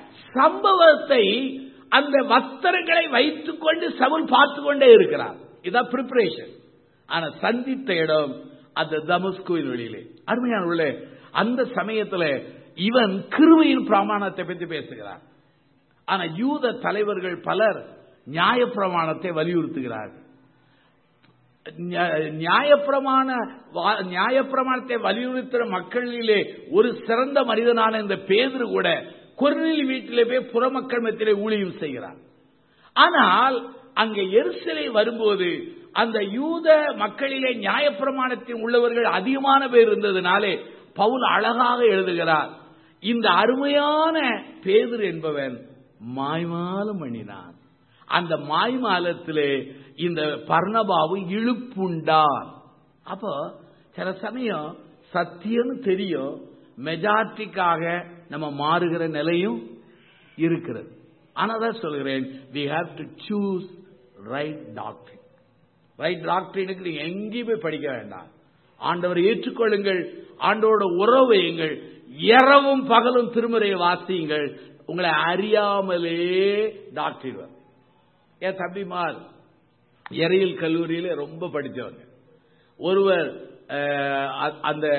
சம்பவத்தை அந்த வஸ்திரங்களை வைத்துக் கொண்டு சவுல் பார்த்து கொண்டே இருக்கிறார் இதான் பிரிப்பரேஷன் ஆனா சந்தித்த இடம் அந்த தமஸ்குவின் வெளியிலே அருமையான உள்ள அந்த சமயத்துல இவன் கிருவையின் பிரமாணத்தை பற்றி பேசுகிறார் ஆனா யூத தலைவர்கள் பலர் நியாய பிரமாணத்தை வலியுறுத்துகிறார்கள் நியா- நியாயப்பிரமாண வா- நியாயப்பிரமாணத்தை வலியுறுத்துற மக்களிலே ஒரு சிறந்த மனிதனான இந்த பேதுரு கூட கொர்னில் வீட்டிலே போய் புறமக்கள் மத்தியிலே ஊழியம் செய்கிறார் ஆனால் அங்கே எருசலை வரும்போது அந்த யூத மக்களிலே நியாயப்பிரமாணத்தில் உள்ளவர்கள் அதிகமான பேர் இருந்ததினாலே பவுல் அழகாக எழுதுகிறார் இந்த அருமையான பேதுரு என்பவன் மாய்மாலம் பண்ணினான் அந்த மாய்மாலத்திலே இந்த பர்ணபாவும் இழுப்புண்டான் அப்போ சில சமயம் சத்தியம் தெரியும் மெஜாரிட்டிக்காக நம்ம மாறுகிற நிலையும் இருக்கிறது ஆனாதான் சொல்கிறேன் we have to choose right doctrine right டாக்டரினுக்கு நீங்க எங்கேயும் போய் படிக்க வேண்டாம் ஆண்டவரை ஏற்றுக்கொள்ளுங்கள் ஆண்டோட உறவு வையுங்கள் இரவும் பகலும் திருமுறையை வாசியுங்கள் உங்களை அறியாமலே டாக்டர் வரும் என் தம்பிமார் எறையில் கல்லூரியில ரொம்ப படித்தவங்க ஒருவர் அஹ், அ- அந்த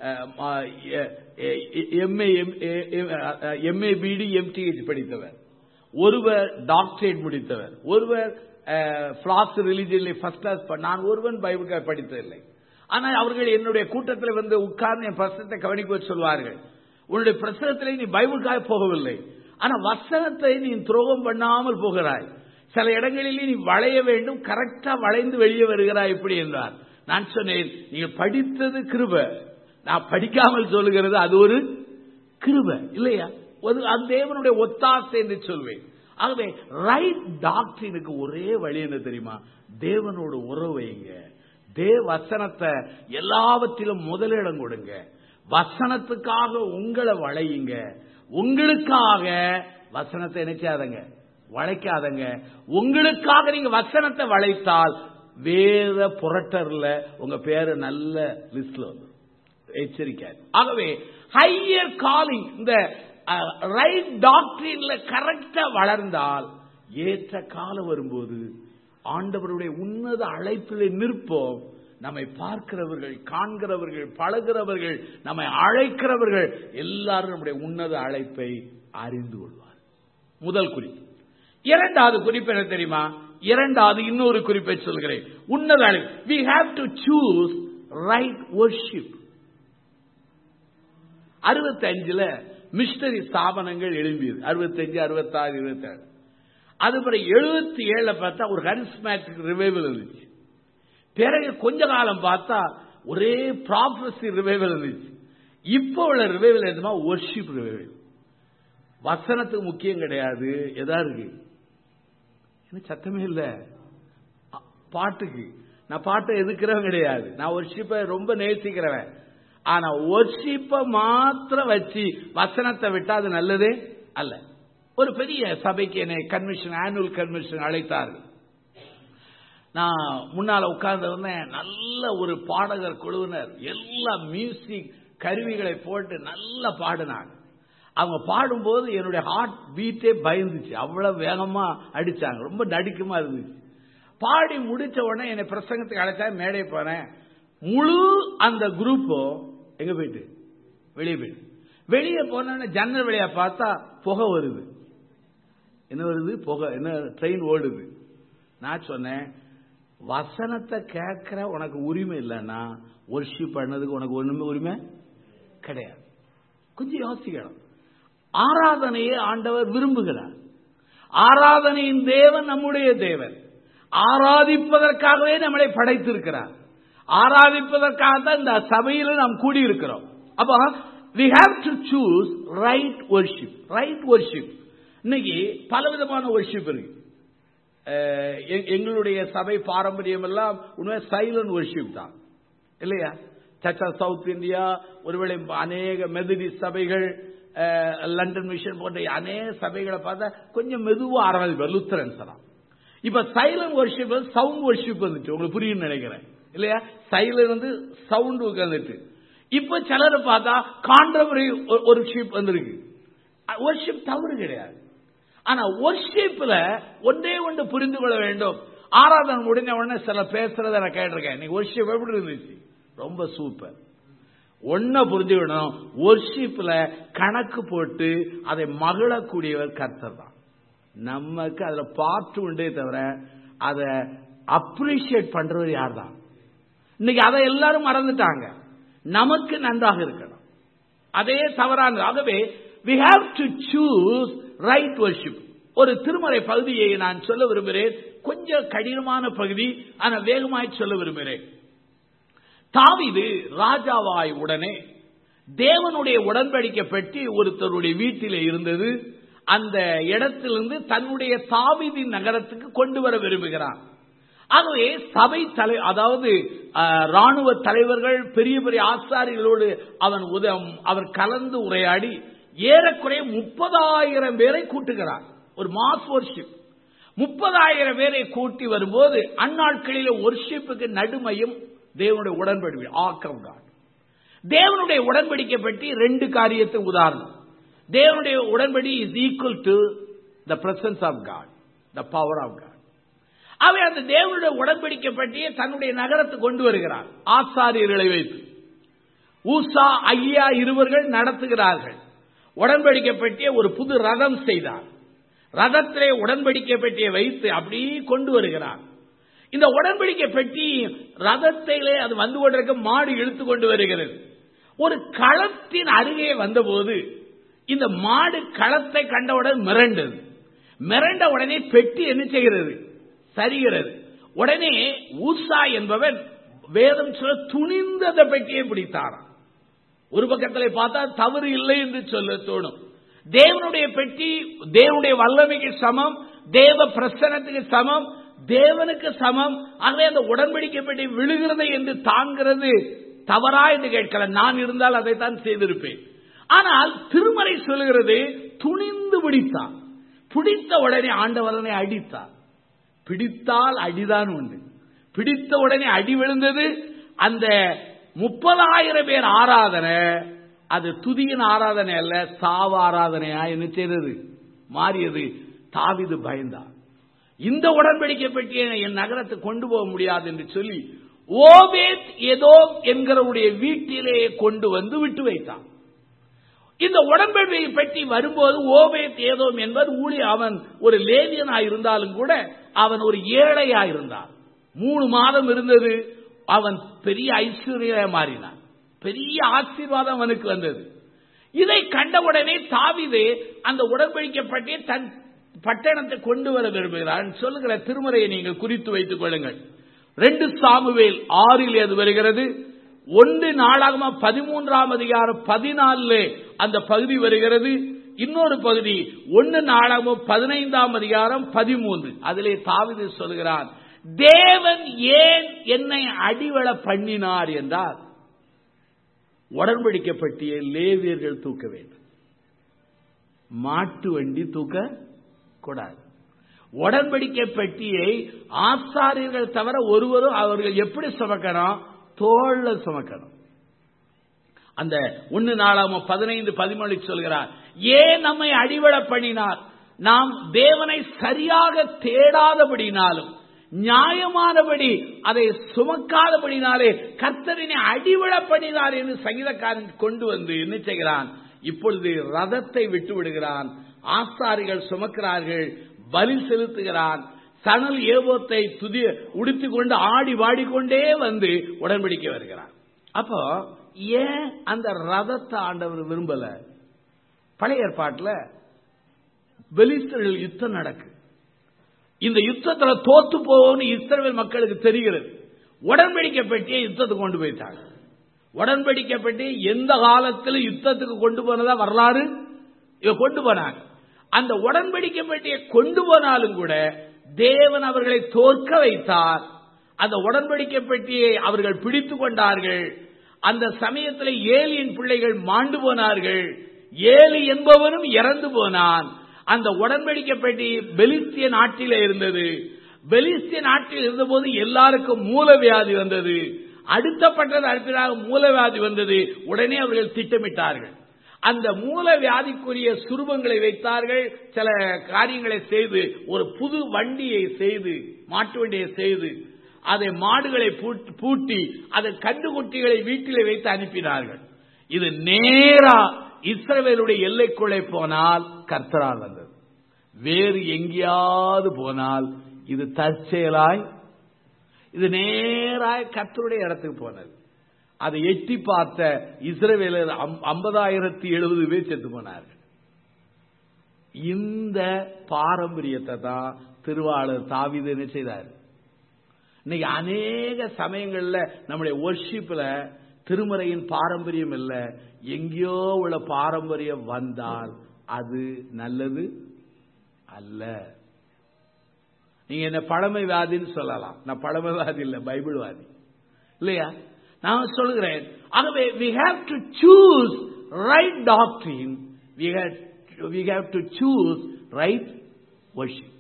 எம்ஏ எம்ஏ பிடி எம்டிஹெச் படித்தவர் ஒருவர் டாக்டரேட் முடித்தவர் ஒருவர் பிளாஸ் ரிலிஜியன்ல ஃபர்ஸ்ட் கிளாஸ் நான் ஒருவன் பைபிள் படித்ததில்லை ஆனால் அவர்கள் என்னுடைய கூட்டத்தில் வந்து உட்கார்ந்து என் பிரசனத்தை கவனிக்க வச்சு சொல்வார்கள் உன்னுடைய பிரசனத்திலே நீ பைபிளுக்காக போகவில்லை ஆனா வசனத்தை நீ துரோகம் பண்ணாமல் போகிறாய் சில இடங்களிலே நீ வளைய வேண்டும் கரெக்டா வளைந்து வெளியே வருகிறாய் எப்படி என்றார் நான் சொன்னேன் நீங்கள் படித்தது கிருப நான் படிக்காமல் சொல்லுகிறது அது ஒரு கிருப இல்லையா ஒரு அது தேவனுடைய ஒத்தாசை என்று சொல்வேன் ஆகவே ரைட் டாக்டரினுக்கு ஒரே வழி என்ன தெரியுமா தேவனோட உறவு வைங்க தேவ வசனத்தை எல்லாவற்றிலும் முதலிடம் கொடுங்க வசனத்துக்காக உங்களை வளையுங்க உங்களுக்காக வசனத்தை நினைச்சாதங்க வளைக்காதங்க உங்களுக்காக நீங்க வசனத்தை வளைத்தால் வேத புரட்டர்ல உங்க பேரு நல்ல லிஸ்ட்ல வந்துடும் எச்சரிக்கை ஆகவே ஹையர் காலிங் இந்த ரைட் டாக்டரின்ல கரெக்டா வளர்ந்தால் ஏற்ற காலம் வரும்போது ஆண்டவருடைய உன்னத அழைப்பில் நிற்போம் நம்மை பார்க்கிறவர்கள் காண்கிறவர்கள் பழகிறவர்கள் நம்மை அழைக்கிறவர்கள் எல்லாரும் நம்முடைய உன்னத அழைப்பை அறிந்து கொள்வார் முதல் குறிப்பு இரண்டாவது குறிப்பு என்ன தெரியுமா இரண்டாவது இன்னொரு குறிப்பை சொல்கிறேன் உன்னத அழைப்பு we have to choose right worship அறுபத்தஞ்சுல மிஷனரி ஸ்தாபனங்கள் எழும்பியது அறுபத்தஞ்சு அறுபத்தாறு இருபத்தேழு அது பிறகு எழுபத்தி ஏழுல பார்த்தா ஒரு கரிஸ்மேட்டிக் ரிவைவல் இருந்துச்சு பிறகு கொஞ்ச காலம் பார்த்தா ஒரே ப்ராஃபஸி ரிவைவல் இருந்துச்சு இப்போ உள்ள ரிவைவல் என்னமா ஒர்ஷிப் ரிவைவல் வசனத்துக்கு முக்கியம் கிடையாது எதா இருக்கு என்ன சத்தமே இல்ல அ- பாட்டுக்கு நான் பாட்டை எதுக்கிறவன் கிடையாது நான் ஒர்ஷிப்பை ரொம்ப நேசிக்கிறவன் ஆனா ஒர்ஷிப்பை மாத்திரம் வச்சு வசனத்தை விட்டா அது நல்லதே அல்ல ஒரு பெரிய சபைக்கு என்னை கன்வென்ஷன் ஆனுவல் கன்வென்ஷன் அழைத்தார்கள் நான் முன்னால உட்கார்ந்து நல்ல ஒரு பாடகர் குழுவினர் எல்லா மியூசிக் கருவிகளை போட்டு நல்லா பாடினாங்க அவங்க பாடும்போது என்னுடைய ஹார்ட் பீட்டே பயந்துச்சு அவ்வளவு வேகமா அடிச்சாங்க ரொம்ப நடுக்கமா இருந்துச்சு பாடி முடிச்ச உடனே என்னை பிரசங்கத்துக்கு அழைச்சா மேடை போனேன் முழு அந்த குரூப்பும் எங்க போயிட்டு வெளியே போயிட்டு வெளியே போனோடனே ஜன்னல் வழியா பார்த்தா புகை வருது என்ன வருது புகை என்ன ட்ரெயின் ஓடுது நான் சொன்னேன் வசனத்தை கேட்கிற உனக்கு உரிமை இல்லைன்னா ஒர்ஷிப் பண்ணதுக்கு உனக்கு ஒண்ணுமே உரிமை கிடையாது கொஞ்சம் யோசிக்கணும் ஆராதனையை ஆண்டவர் விரும்புகிறார் ஆராதனையின் தேவன் நம்முடைய தேவன் ஆராதிப்பதற்காகவே நம்மளை படைத்திருக்கிறார் ஆராதிப்பதற்காக தான் இந்த சபையில நாம் கூடியிருக்கிறோம் அப்போ we have to choose right worship right worship இன்னைக்கு பலவிதமான ஒர்ஷிப் இருக்கு அஹ் எ- எங்களுடைய சபை பாரம்பரியம் எல்லாம் உண்மை சைலண்ட் ஒர்ஷிப் தான் இல்லையா சர்ச் ஆஃப் சவுத் இந்தியா ஒருவேளை அநேக மெதடி சபைகள் அஹ், லண்டன் மிஷன் போன்ற அநேக சபைகளை பார்த்தா கொஞ்சம் மெதுவா ஆரம்பிப்பார் லுத்தரன்ஸ் எல்லாம் இப்ப சைலண்ட் ஒர்ஷிப் சவுண்ட் ஒர்ஷிப் வந்துட்டு உங்களுக்கு புரியும் நினைக்கிறேன் இல்லையா சைலண்ட் வந்து சவுண்ட் உட்காந்துட்டு இப்ப சிலரை பார்த்தா கான்ட்ரவரி ஒர்ஷிப் வந்திருக்கு ஒர்ஷிப் தவறு கிடையாது ஆனா ஒர்ஷிப்ல ஒன்றே ஒன்று புரிந்து கொள்ள வேண்டும் ஆராதனை முடிஞ்ச உடனே சில பேசுறத நான் கேட்டிருக்கேன் நீ ஒர்ஷிப் எப்படி இருந்துச்சு ரொம்ப சூப்பர் ஒன்ன புரிஞ்சுக்கணும் ஒர்ஷிப்ல கணக்கு போட்டு அதை மகிழக்கூடியவர் கர்த்தர் தான் நமக்கு அதுல பாட்டு உண்டே தவிர அதை அப்ரிஷியேட் பண்றவர் யார் தான் இன்னைக்கு அதை எல்லாரும் மறந்துட்டாங்க நமக்கு நன்றாக இருக்கணும் அதே தவறானது ஆகவே we have to choose right worship ஒரு திருமறை பகுதியை நான் சொல்ல விரும்புகிறேன் கொஞ்சம் கடினமான பகுதி ஆனால் வேகமாய் சொல்ல விரும்புகிறேன் தாவிது ராஜாவாய் உடனே தேவனுடைய உடன்படிக்கை பெட்டி ஒருத்தருடைய வீட்டில் இருந்தது அந்த இடத்திலிருந்து தன்னுடைய தாவிதின் நகரத்துக்கு கொண்டு வர விரும்புகிறான் ஆகவே சபை தலை அதாவது ராணுவ தலைவர்கள் பெரிய பெரிய ஆசாரிகளோடு அவன் உதம் அவர் கலந்து உரையாடி ஏறக்குறைய முப்பதாயிரம் பேரை கூட்டுகிறார் ஒரு மாஸ் ஒர்ஷிப் முப்பதாயிரம் பேரை கூட்டி வரும்போது அந்நாட்களில் ஒர்ஷிப்புக்கு நடுமையும் தேவனுடைய உடன்படிக்கை ஆக்கம் காட் தேவனுடைய உடன்படிக்கை பற்றி ரெண்டு காரியத்தை உதாரணம் தேவனுடைய உடன்படி is equal to the presence of God the power of God அவை அந்த தேவனுடைய உடன்படிக்கை பற்றியே தன்னுடைய நகரத்தை கொண்டு வருகிறார் ஆசாரியர்களை வைத்து ஊசா ஐயா இருவர்கள் நடத்துகிறார்கள் உடன்படிக்கை பற்றிய ஒரு புது ரதம் செய்தார் ரதத்திலே உடன்படிக்கை பெட்டியை வைத்து அப்படி கொண்டு வருகிறார் இந்த உடன்படிக்கை பெட்டி ரதத்திலே அது வந்து கொண்டிருக்க மாடு இழுத்து கொண்டு வருகிறது ஒரு களத்தின் அருகே வந்தபோது இந்த மாடு களத்தை கண்டவுடன் மிரண்டது மிரண்ட உடனே பெட்டி என்ன செய்கிறது சரிகிறது உடனே ஊசா என்பவன் வேதம் சொல்ல துணிந்த அந்த பெட்டியை பிடித்தாராம் ஒரு பக்கத்தில் பார்த்தா தவறு இல்லை என்று சொல்ல தோணும் தேவனுடைய பெட்டி தேவனுடைய வல்லமைக்கு சமம் தேவ பிரசனத்துக்கு சமம் தேவனுக்கு சமம் ஆகவே அந்த உடன்படிக்கை பெட்டி விழுகிறது என்று தாங்கிறது தவறா என்று கேட்கல நான் இருந்தால் அதைத்தான் செய்திருப்பேன் ஆனால் திருமறை சொல்லுகிறது துணிந்து பிடித்தான் பிடித்த உடனே ஆண்டவரனை அடித்தார் பிடித்தால் அடிதான் உண்டு பிடித்த உடனே அடி விழுந்தது அந்த முப்பதாயிரம் பேர் ஆராதனை அது துதியின் ஆராதனை அல்ல சாவ ஆராதனையா என்ன செய்தது மாறியது தாவிது பயந்தான் இந்த உடன்படிக்கை பெட்டியை என் நகரத்தை கொண்டு போக முடியாது என்று சொல்லி ஓபேத் ஏதோ என்கிறவுடைய வீட்டிலே கொண்டு வந்து விட்டு வைத்தான் இந்த உடன்படிக்கை பெட்டி வரும்போது ஓபேத் ஏதோம் என்பது ஊழி அவன் ஒரு லேவியனா இருந்தாலும் கூட அவன் ஒரு ஏழையா இருந்தான் மூணு மாதம் இருந்தது அவன் பெரிய ஐஸ்வர்யா மாறினான் பெரிய ஆசீர்வாதம் அவனுக்கு வந்தது இதை கண்டவுடனே தாவிது அந்த உடன்படிக்கை பற்றிய தன் பட்டணத்தை கொண்டு வர விரும்புகிறான் சொல்லுகிற திருமுறையை நீங்கள் குறித்து வைத்துக் கொள்ளுங்கள் ரெண்டு சாமுவேல் ஆறில் அது வருகிறது ஒன்று நாளாகமா பதிமூன்றாம் அதிகாரம் பதினாலுல அந்த பகுதி வருகிறது இன்னொரு பகுதி ஒன்று நாளாகமும் பதினைந்தாம் அதிகாரம் பதிமூன்று அதிலே தாவிது சொல்கிறான் தேவன் ஏன் என்னை அடிவள பண்ணினார் என்றால் உடன்படிக்கப்பட்டிய லேவியர்கள் தூக்க வேண்டும் மாட்டு வண்டி தூக்க கூடாது உடன்படிக்கை பெட்டியை ஆசாரியர்கள் தவிர ஒருவரும் அவர்கள் எப்படி சுமக்கணும் தோல்ல சுமக்கணும் அந்த ஒன்னு நாளாம பதினைந்து பதிமொழி சொல்கிறார் ஏன் நம்மை அடிவட பண்ணினார் நாம் தேவனை சரியாக தேடாதபடினாலும் நியாயமானபடி அதை சுமக்காதபடினாலே கர்த்தரினை அடிவிட பண்ணினார் என்று சங்கீதக்காரன் கொண்டு வந்து என்ன செய்கிறான் இப்பொழுது ரதத்தை விட்டு விடுகிறான் ஆசாரிகள் சுமக்கிறார்கள் பலி செலுத்துகிறான் சணல் ஏவோத்தை துதி உடுத்திக் கொண்டு ஆடி வாடிக்கொண்டே வந்து உடன்படிக்கை வருகிறான் அப்போ ஏன் அந்த ரதத்தை ஆண்டவர் விரும்பல பழைய ஏற்பாட்டில் பெலிஸ்தர்கள் யுத்தம் நடக்கு இந்த யுத்தத்தில் தோத்து போவோம்னு இஸ்ரேல் மக்களுக்கு தெரிகிறது உடன்படிக்கை பெட்டியை யுத்தத்துக்கு கொண்டு போயிட்டாங்க உடன்படிக்கை பெட்டி எந்த காலத்தில் யுத்தத்துக்கு கொண்டு போனதா வரலாறு இவ கொண்டு போனாங்க அந்த உடன்படிக்கை பெட்டியை கொண்டு போனாலும் கூட தேவன் அவர்களை தோற்க வைத்தார் அந்த உடன்படிக்கை பெட்டியை அவர்கள் பிடித்து கொண்டார்கள் அந்த சமயத்தில் ஏலியின் பிள்ளைகள் மாண்டு போனார்கள் ஏலி என்பவனும் இறந்து போனான் அந்த உடன்படிக்கை பெட்டி பெலிஸ்திய நாட்டில இருந்தது பெலிஸ்திய நாட்டில் இருந்தபோது எல்லாருக்கும் மூலவியாதி வந்தது அடுத்தப்பட்டது அடுத்ததாக மூலவியாதி வந்தது உடனே அவர்கள் திட்டமிட்டார்கள் அந்த மூல வியாதிக்குரிய சுரூபங்களை வைத்தார்கள் சில காரியங்களை செய்து ஒரு புது வண்டியை செய்து மாட்டு வண்டியை செய்து அதை மாடுகளை பூட்டி அதை கண்டுகுட்டிகளை வீட்டிலே வைத்து அனுப்பினார்கள் இது நேரா இஸ்ரவேலுடைய எல்லைக்குள்ளே போனால் கர்த்தரால் வந்தது வேறு எங்கேயாவது போனால் இது தற்செயலாய் இது நேராக கத்தருடைய இடத்துக்கு போனது அதை எட்டி பார்த்த இஸ்ரவேலர் ஐம்பதாயிரத்தி எழுபது பேர் செத்து போனார்கள் இந்த பாரம்பரியத்தை தான் திருவாளர் தாவிது என்ன செய்தார் இன்னைக்கு அநேக சமயங்கள்ல நம்முடைய ஒர்ஷிப்ல திருமறையின் பாரம்பரியம் இல்ல எங்கேயோ உள்ள பாரம்பரியம் வந்தால் அது நல்லது அல்ல நீங்க என்ன பழமைவாதின்னு சொல்லலாம் நான் பழமைவாதி இல்ல பைபிள்வாதி இல்லையா நான் சொல்கிறேன் ஆகவே we have to choose right doctrine we have we have to choose right worship.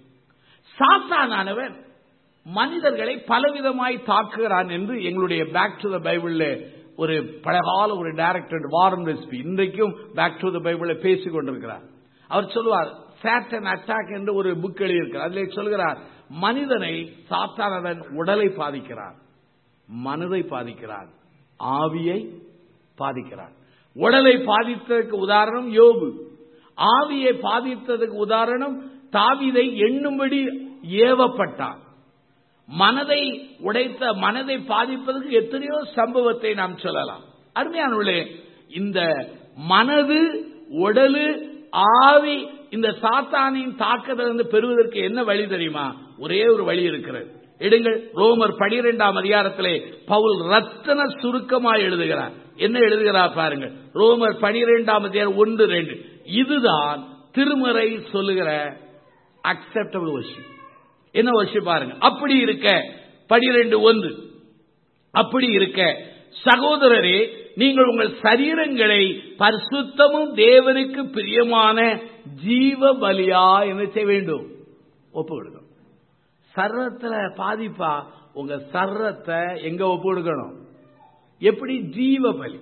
சாத்தானவன் மனிதர்களை பலவிதமாய் தாக்குகிறான் என்று எங்களுடைய பேக் டு த பைபிள்ல ஒரு பழகால ஒரு டைரக்டர் வாரன் ரெசிபி இன்றைக்கும் பேக் டு த பைபிள பேசிக் கொண்டிருக்கிறார் அவர் சொல்லுவார் சாட்டன் அட்டாக் என்று ஒரு புக் எழுதியிருக்கிறார் அதில் சொல்கிறார் மனிதனை சாத்தானவன் உடலை பாதிக்கிறான் மனதை பாதிக்கிறான் ஆவியை பாதிக்கிறான் உடலை பாதித்ததற்கு உதாரணம் யோபு ஆவியை பாதித்ததுக்கு உதாரணம் தாவிதை எண்ணும்படி ஏவப்பட்டான் மனதை உடைத்த மனதை பாதிப்பதற்கு எத்தனையோ சம்பவத்தை நாம் சொல்லலாம் அருமையானவர்களே இந்த மனது உடலு ஆவி இந்த சாத்தானின் தாக்குதலிருந்து பெறுவதற்கு என்ன வழி தெரியுமா ஒரே ஒரு வழி இருக்கிறது எடுங்கள் ரோமர் பனிரெண்டாம் அதிகாரத்திலே பவுல் ரத்தன சுருக்கமாய் எழுதுகிறார் என்ன எழுதுகிறார் பாருங்கள் ரோமர் பனிரெண்டாம் அதிகாரம் ஒன்று ரெண்டு இதுதான் திருமறை சொல்லுகிற அக்செப்டபிள் வர்ஷிப் என்ன வர்ஷிப் பாருங்க அப்படி இருக்க பனிரெண்டு ஒன்று அப்படி இருக்க சகோதரரே நீங்கள் உங்கள் சரீரங்களை பரிசுத்தமும் தேவனுக்கு பிரியமான ஜீவ பலியா என்ன செய்ய வேண்டும் ஒப்பு கொடுக்கணும் சர்ரத்துல பாதிப்பா உங்க சர்ரத்தை எங்க ஒப்பு கொடுக்கணும் எப்படி ஜீவ பலி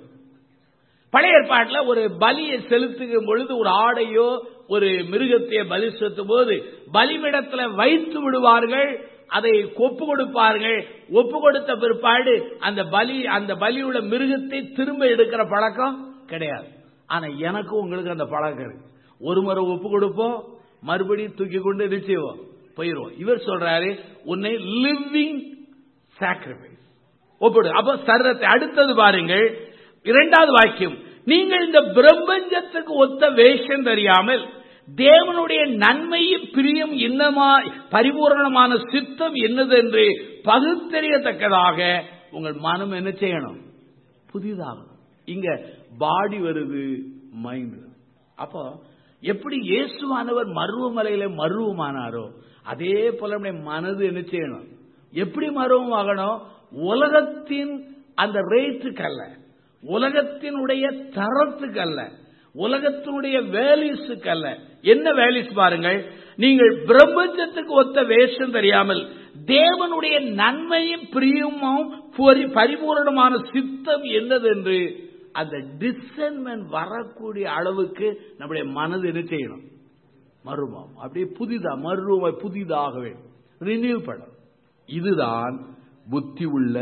பழைய ஏற்பாட்டில் ஒரு பலியை செலுத்தும் பொழுது ஒரு ஆடையோ ஒரு மிருகத்தையோ பலி செலுத்தும் போது பலிமிடத்தில் வைத்து விடுவார்கள் அதை ஒப்பு கொடுப்பார்கள் ஒப்பு கொடுத்த பிற்பாடு அந்த பலி அந்த பலியுள்ள மிருகத்தை திரும்ப எடுக்கிற பழக்கம் கிடையாது ஆனா எனக்கும் உங்களுக்கு அந்த பழக்கம் இருக்கு ஒரு முறை ஒப்பு கொடுப்போம் மறுபடியும் தூக்கி கொண்டு நிச்சயம் போயிடுவோம் இவர் சொல்றாரு உன்னை லிவிங் சாக்ரிஃபைஸ் ஒப்பிடு அப்ப சர்வத்தை அடுத்தது பாருங்கள் இரண்டாவது வாக்கியம் நீங்கள் இந்த பிரபஞ்சத்துக்கு ஒத்த வேஷம் தெரியாமல் தேவனுடைய நன்மையும் பிரியம் என்னமா பரிபூரணமான சித்தம் என்னது என்று பகுத்தறியத்தக்கதாக உங்கள் மனம் என்ன செய்யணும் புதிதாகணும் இங்க பாடி வருது மைண்ட் அப்போ எப்படி இயேசுவானவர் மருவமலையில மருவமானாரோ அதே போல நம்முடைய மனது என்ன செய்யணும் எப்படி மருவம் ஆகணும் உலகத்தின் அந்த ரேட்டுக்கு அல்ல உலகத்தினுடைய தரத்துக்கு அல்ல உலகத்தினுடைய வேலிஸுக்கு அல்ல என்ன வேலிஸ் பாருங்கள் நீங்கள் பிரபஞ்சத்துக்கு ஒத்த வேஷம் தெரியாமல் தேவனுடைய நன்மையும் பிரியமும் பரிபூரணமான சித்தம் என்னது என்று அந்த டிசன்மெண்ட் வரக்கூடிய அளவுக்கு நம்முடைய மனது என்ன செய்யணும் மருமம் அப்படியே புதிதா மருவ புதிதாக வேண்டும் ரினியூ படம் இதுதான் புத்தி உள்ள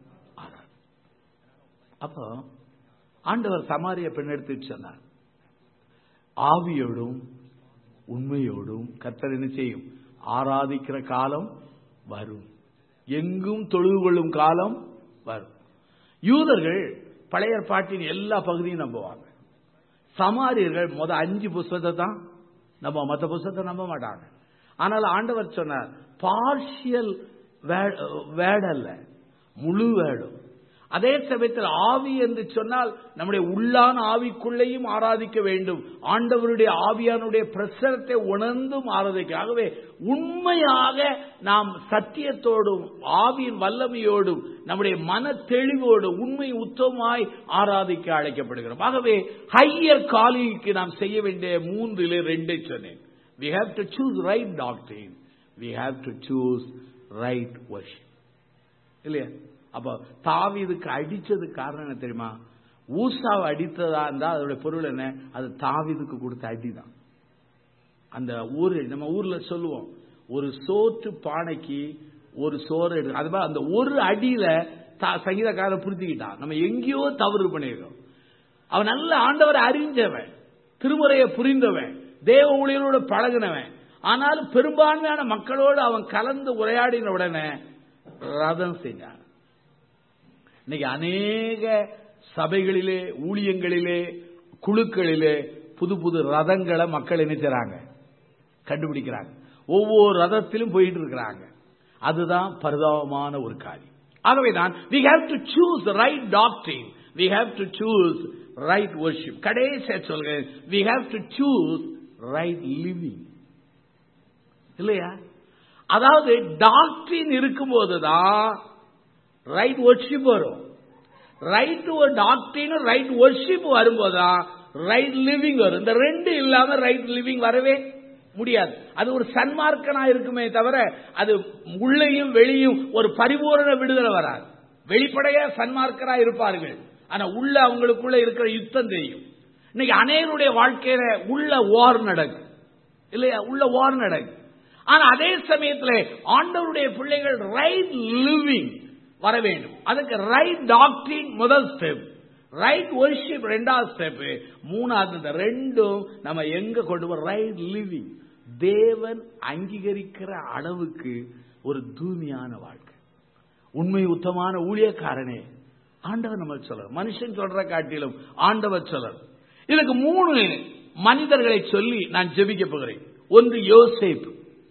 அப்போ ஆண்டவர் சமாரிய பெண் எடுத்து சொன்னார் ஆவியோடும் உண்மையோடும் கர்த்தர் என்ன செய்யும் ஆராதிக்கிற காலம் வரும் எங்கும் தொழுது கொள்ளும் காலம் வரும் யூதர்கள் பழைய பாட்டின் எல்லா பகுதியும் நம்புவாங்க சமாரியர்கள் முத அஞ்சு புஸ்தகத்தை தான் நம்ப மற்ற புஸ்தகத்தை நம்ப மாட்டாங்க ஆனால் ஆண்டவர் சொன்னார் பார்ஷியல் வேர்ட் அல்ல முழு வேர்டும் அதே சமயத்தில் ஆவி என்று சொன்னால் நம்முடைய உள்ளான ஆவிக்குள்ளேயும் ஆராதிக்க வேண்டும் ஆண்டவருடைய ஆவியானுடைய பிரசரத்தை உணர்ந்தும் ஆராதிக்க ஆகவே உண்மையாக நாம் சத்தியத்தோடும் ஆவியின் வல்லமையோடும் நம்முடைய மன தெளிவோடு உண்மை உத்தமாய் ஆராதிக்க அழைக்கப்படுகிறோம் ஆகவே ஹையர் காலிக்கு நாம் செய்ய வேண்டிய மூன்றிலே ரெண்டை சொன்னேன் we have to choose right doctrine we have to choose right worship இல்லையா அப்ப தாவிதுக்கு அடிச்சது காரணம் என்ன தெரியுமா ஊசாவை அடித்ததா இருந்தா அதோட பொருள் என்ன அது தாவிதுக்கு கொடுத்த அடிதான் அந்த ஊர் நம்ம ஊர்ல சொல்லுவோம் ஒரு சோற்று பானைக்கு ஒரு சோறு எடு அது மாதிரி அந்த ஒரு அடியில சங்கீதக்காரன் புரிஞ்சுக்கிட்டான் நம்ம எங்கேயோ தவறு பண்ணியிருக்கோம் அவன் நல்ல ஆண்டவரை அறிஞ்சவன் திருமுறையை புரிந்தவன் தேவ ஊழியரோடு பழகினவன் ஆனாலும் பெரும்பான்மையான மக்களோடு அவன் கலந்து உரையாடின உடனே ரதம் செஞ்சாங்க இன்னைக்கு அநேக சபைகளிலே ஊழியங்களிலே குழுக்களிலே புது புது ரதங்களை மக்கள் நினைச்சாங்க கண்டுபிடிக்கிறாங்க ஒவ்வொரு ரதத்திலும் போயிட்டு இருக்கிறாங்க அதுதான் பரிதாபமான ஒரு காரியம் ஆகவேதான் we have to choose the right doctrine we have to choose right worship கடைசியா சொல்கிறேன் we have to choose right living இல்லையா அதாவது டாக்டரின் இருக்கும்போது தான் ரைட் ஒர்ஷிப் வரும் ரைட் ஒரு டாக்டரின் ரைட் ஒர்ஷிப் வரும்போது தான் ரைட் லிவிங் வரும் இந்த ரெண்டு இல்லாம ரைட் லிவிங் வரவே முடியாது அது ஒரு சன்மார்க்கனா இருக்குமே தவிர அது உள்ளேயும் வெளியும் ஒரு பரிபூரண விடுதலை வராது வெளிப்படையா சன்மார்க்கரா இருப்பார்கள் ஆனா உள்ள அவங்களுக்குள்ள இருக்கிற யுத்தம் தெரியும் இன்னைக்கு அநேகருடைய வாழ்க்கையில உள்ள வார் நடக்கும் இல்லையா உள்ள வார் நடக்கும் ஆனா அதே சமயத்தில் ஆண்டவருடைய பிள்ளைகள் ரைட் லிவிங் வர வேண்டும் அதுக்கு ரைட் டாக்டரின் முதல் ஸ்டெப் ரைட் ஒர்ஷிப் ரெண்டாவது ஸ்டெப் மூணாவது இந்த ரெண்டும் நம்ம எங்க கொண்டு வர ரைட் லிவிங் தேவன் அங்கீகரிக்கிற அளவுக்கு ஒரு தூய்மையான வாழ்க்கை உண்மை உத்தமான ஊழியக்காரனே ஆண்டவர் நம்ம சொல்ற மனுஷன் சொல்ற காட்டிலும் ஆண்டவர் சொல்ற இதுக்கு மூணு மனிதர்களை சொல்லி நான் ஜெபிக்க போகிறேன் ஒன்று யோசேப்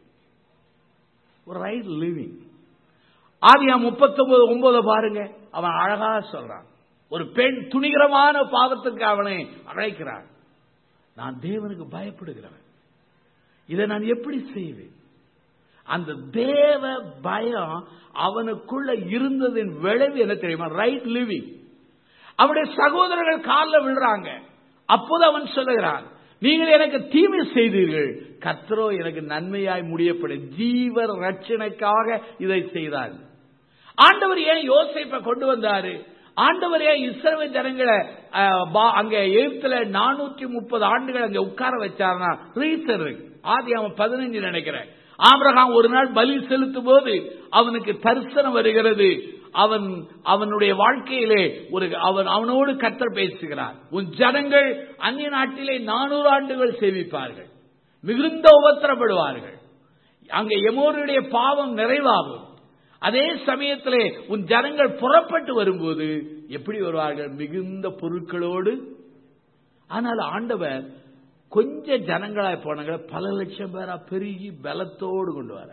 ஒரு ரைட் லிவிங் ஆதியா முப்பத்தொன்பது ஒன்பது பாருங்க அவன் அழகா சொல்றான் ஒரு பெண் துணிகரமான பாவத்துக்கு அவனை அழைக்கிறான் நான் தேவனுக்கு பயப்படுகிறவன் இதை நான் எப்படி செய்வேன் அந்த தேவ பயம் அவனுக்குள்ள இருந்ததின் விளைவு என்ன தெரியுமா ரைட் லிவிங் அவனுடைய சகோதரர்கள் காலில் விழுறாங்க அப்போது அவன் சொல்லுகிறான் நீங்கள் எனக்கு தீமை செய்தீர்கள் கத்தரோ எனக்கு நன்மையாய் முடியப்படும் ஜீவ ரட்சணைக்காக இதை செய்தார் ஆண்டவர் ஏன் யோசிப்பை கொண்டு வந்தாரு ஆண்டவர் ஏன் இஸ்ரவேல் ஜனங்களை அங்க எகிப்துல நானூற்றி முப்பது ஆண்டுகள் அங்க உட்கார வச்சார்னா ரீசன் இருக்கு ஆதி அவன் பதினஞ்சு நினைக்கிறேன் ஆபிரகாம் ஒரு நாள் பலி செலுத்தும் போது அவனுக்கு தரிசனம் வருகிறது அவன் அவனுடைய வாழ்க்கையிலே ஒரு அவன் அவனோடு கத்தர் பேசுகிறார் உன் ஜனங்கள் அந்நிய நாட்டிலே நானூறு ஆண்டுகள் சேவிப்பார்கள் மிகுந்த உபத்திரப்படுவார்கள் அங்க எமோருடைய பாவம் நிறைவாகும் அதே சமயத்திலே உன் ஜனங்கள் புறப்பட்டு வரும்போது எப்படி வருவார்கள் மிகுந்த பொருட்களோடு ஆனால் ஆண்டவர் கொஞ்ச ஜனங்களாய் போனங்களை பல லட்சம் பேரா பெருகி பலத்தோடு கொண்டு வர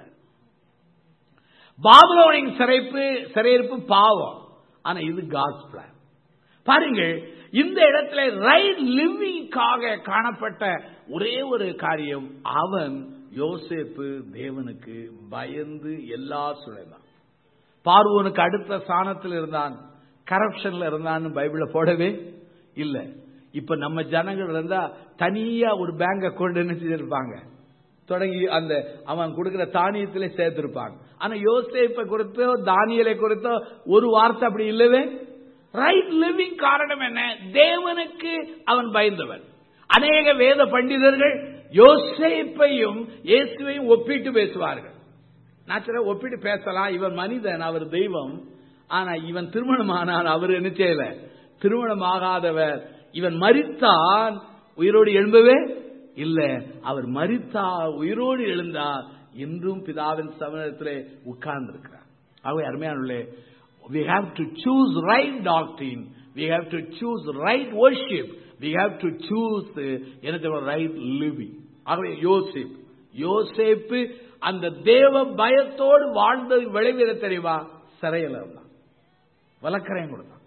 பாபுலோனின் சிறைப்பு சிறையிருப்பு பாவம் ஆனா இது காஸ் பிளான் பாருங்கள் இந்த இடத்துல ரைட் லிவிங்காக காணப்பட்ட ஒரே ஒரு காரியம் அவன் யோசேப்பு தேவனுக்கு பயந்து எல்லா சுழைந்தான் பார்வோனுக்கு அடுத்த ஸ்தானத்தில் இருந்தான் கரப்ஷன்ல இருந்தான்னு பைபிள போடவே இல்ல இப்ப நம்ம ஜனங்கள் இருந்தா தனியா ஒரு பேங்க் அக்கௌண்ட் என்ன செஞ்சிருப்பாங்க தொடங்கி அந்த அவன் கொடுக்கிற தானியத்திலே சேர்த்திருப்பாங்க ஆனா யோசேப்பை குறித்தோ தானியலை குறித்தோ ஒரு வார்த்தை அப்படி இல்லவே ரைட் லிவிங் காரணம் என்ன தேவனுக்கு அவன் பயந்தவன் அநேக வேத பண்டிதர்கள் யோசேப்பையும் இயேசுவையும் ஒப்பிட்டு பேசுவார்கள் நான் ஒப்பிட்டு பேசலாம் இவன் மனிதன் அவர் தெய்வம் ஆனா இவன் திருமணமானால் அவர் என்ன செய்யல திருமணம் ஆகாதவர் இவன் மறித்தான் உயிரோடு எழும்பவே இல்ல அவர் மறித்தா உயிரோடு எழுந்தார் இன்றும் பிதாவின் சமணத்திலே உட்கார்ந்து இருக்கிறார் ஆகவே அருமையானுள்ளே we have to choose right doctrine we have to choose right worship we have to choose என்ன right living ஆகவே யோசேப் யோசேப்பு அந்த தேவ பயத்தோடு வாழ்ந்தது விளைவிட தெரியுமா சிறையில் இருந்தான் வழக்கரையும் கொடுத்தான்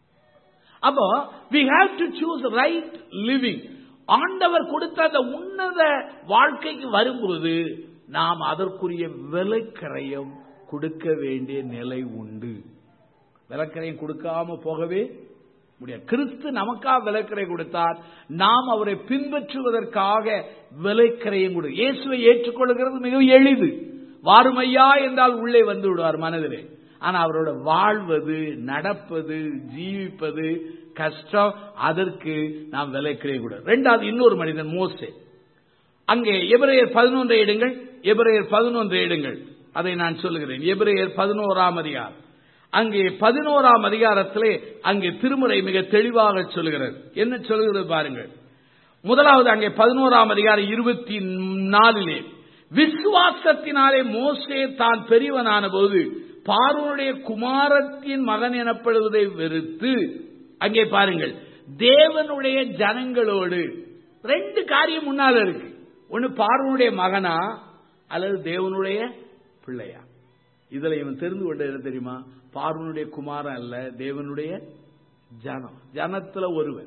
அப்போ we have to choose right living ஆண்டவர் கொடுத்த அந்த உன்னத வாழ்க்கைக்கு வரும்போது நாம் அதற்குரிய விலைக்கரையும் கொடுக்க வேண்டிய நிலை உண்டு விலக்கரையும் கொடுக்காம போகவே முடியாது கிறிஸ்து நமக்காக விலக்கரை கொடுத்தார் நாம் அவரை பின்பற்றுவதற்காக விலைக்கரையும் கொடு இயேசுவை ஏற்றுக்கொள்கிறது மிகவும் எளிது வாருமையா என்றால் உள்ளே வந்து விடுவார் மனதிலே ஆனா அவரோட வாழ்வது நடப்பது ஜீவிப்பது கஷ்டம் அதற்கு நாம் விலைக்கரை கூட ரெண்டாவது இன்னொரு மனிதன் மோசே அங்கே எபிரேயர் பதினொன்றை இடங்கள் எபிரேயர் பதினொன்றை இடங்கள் அதை நான் சொல்லுகிறேன் எபிரேயர் பதினோராம் அதிகாரம் அங்கே பதினோராம் அதிகாரத்திலே அங்கே திருமுறை மிக தெளிவாக சொல்லுகிறது என்ன சொல்லுகிறது பாருங்கள் முதலாவது அங்கே பதினோராம் அதிகாரம் இருபத்தி நாலிலே விசுவாசத்தினாலே மோசே தான் பெரியவனான போது பார்வனுடைய குமாரத்தின் மகன் எனப்படுவதை வெறுத்து அங்கே பாருங்கள் தேவனுடைய ஜனங்களோடு ரெண்டு காரியம் முன்னால இருக்கு ஒன்னு பார்வனுடைய மகனா அல்லது தேவனுடைய பிள்ளையா இதுல இவன் தெரிந்து கொண்ட என்ன தெரியுமா பார்வனுடைய குமாரன் அல்ல தேவனுடைய ஜனம் ஜனத்துல ஒருவன்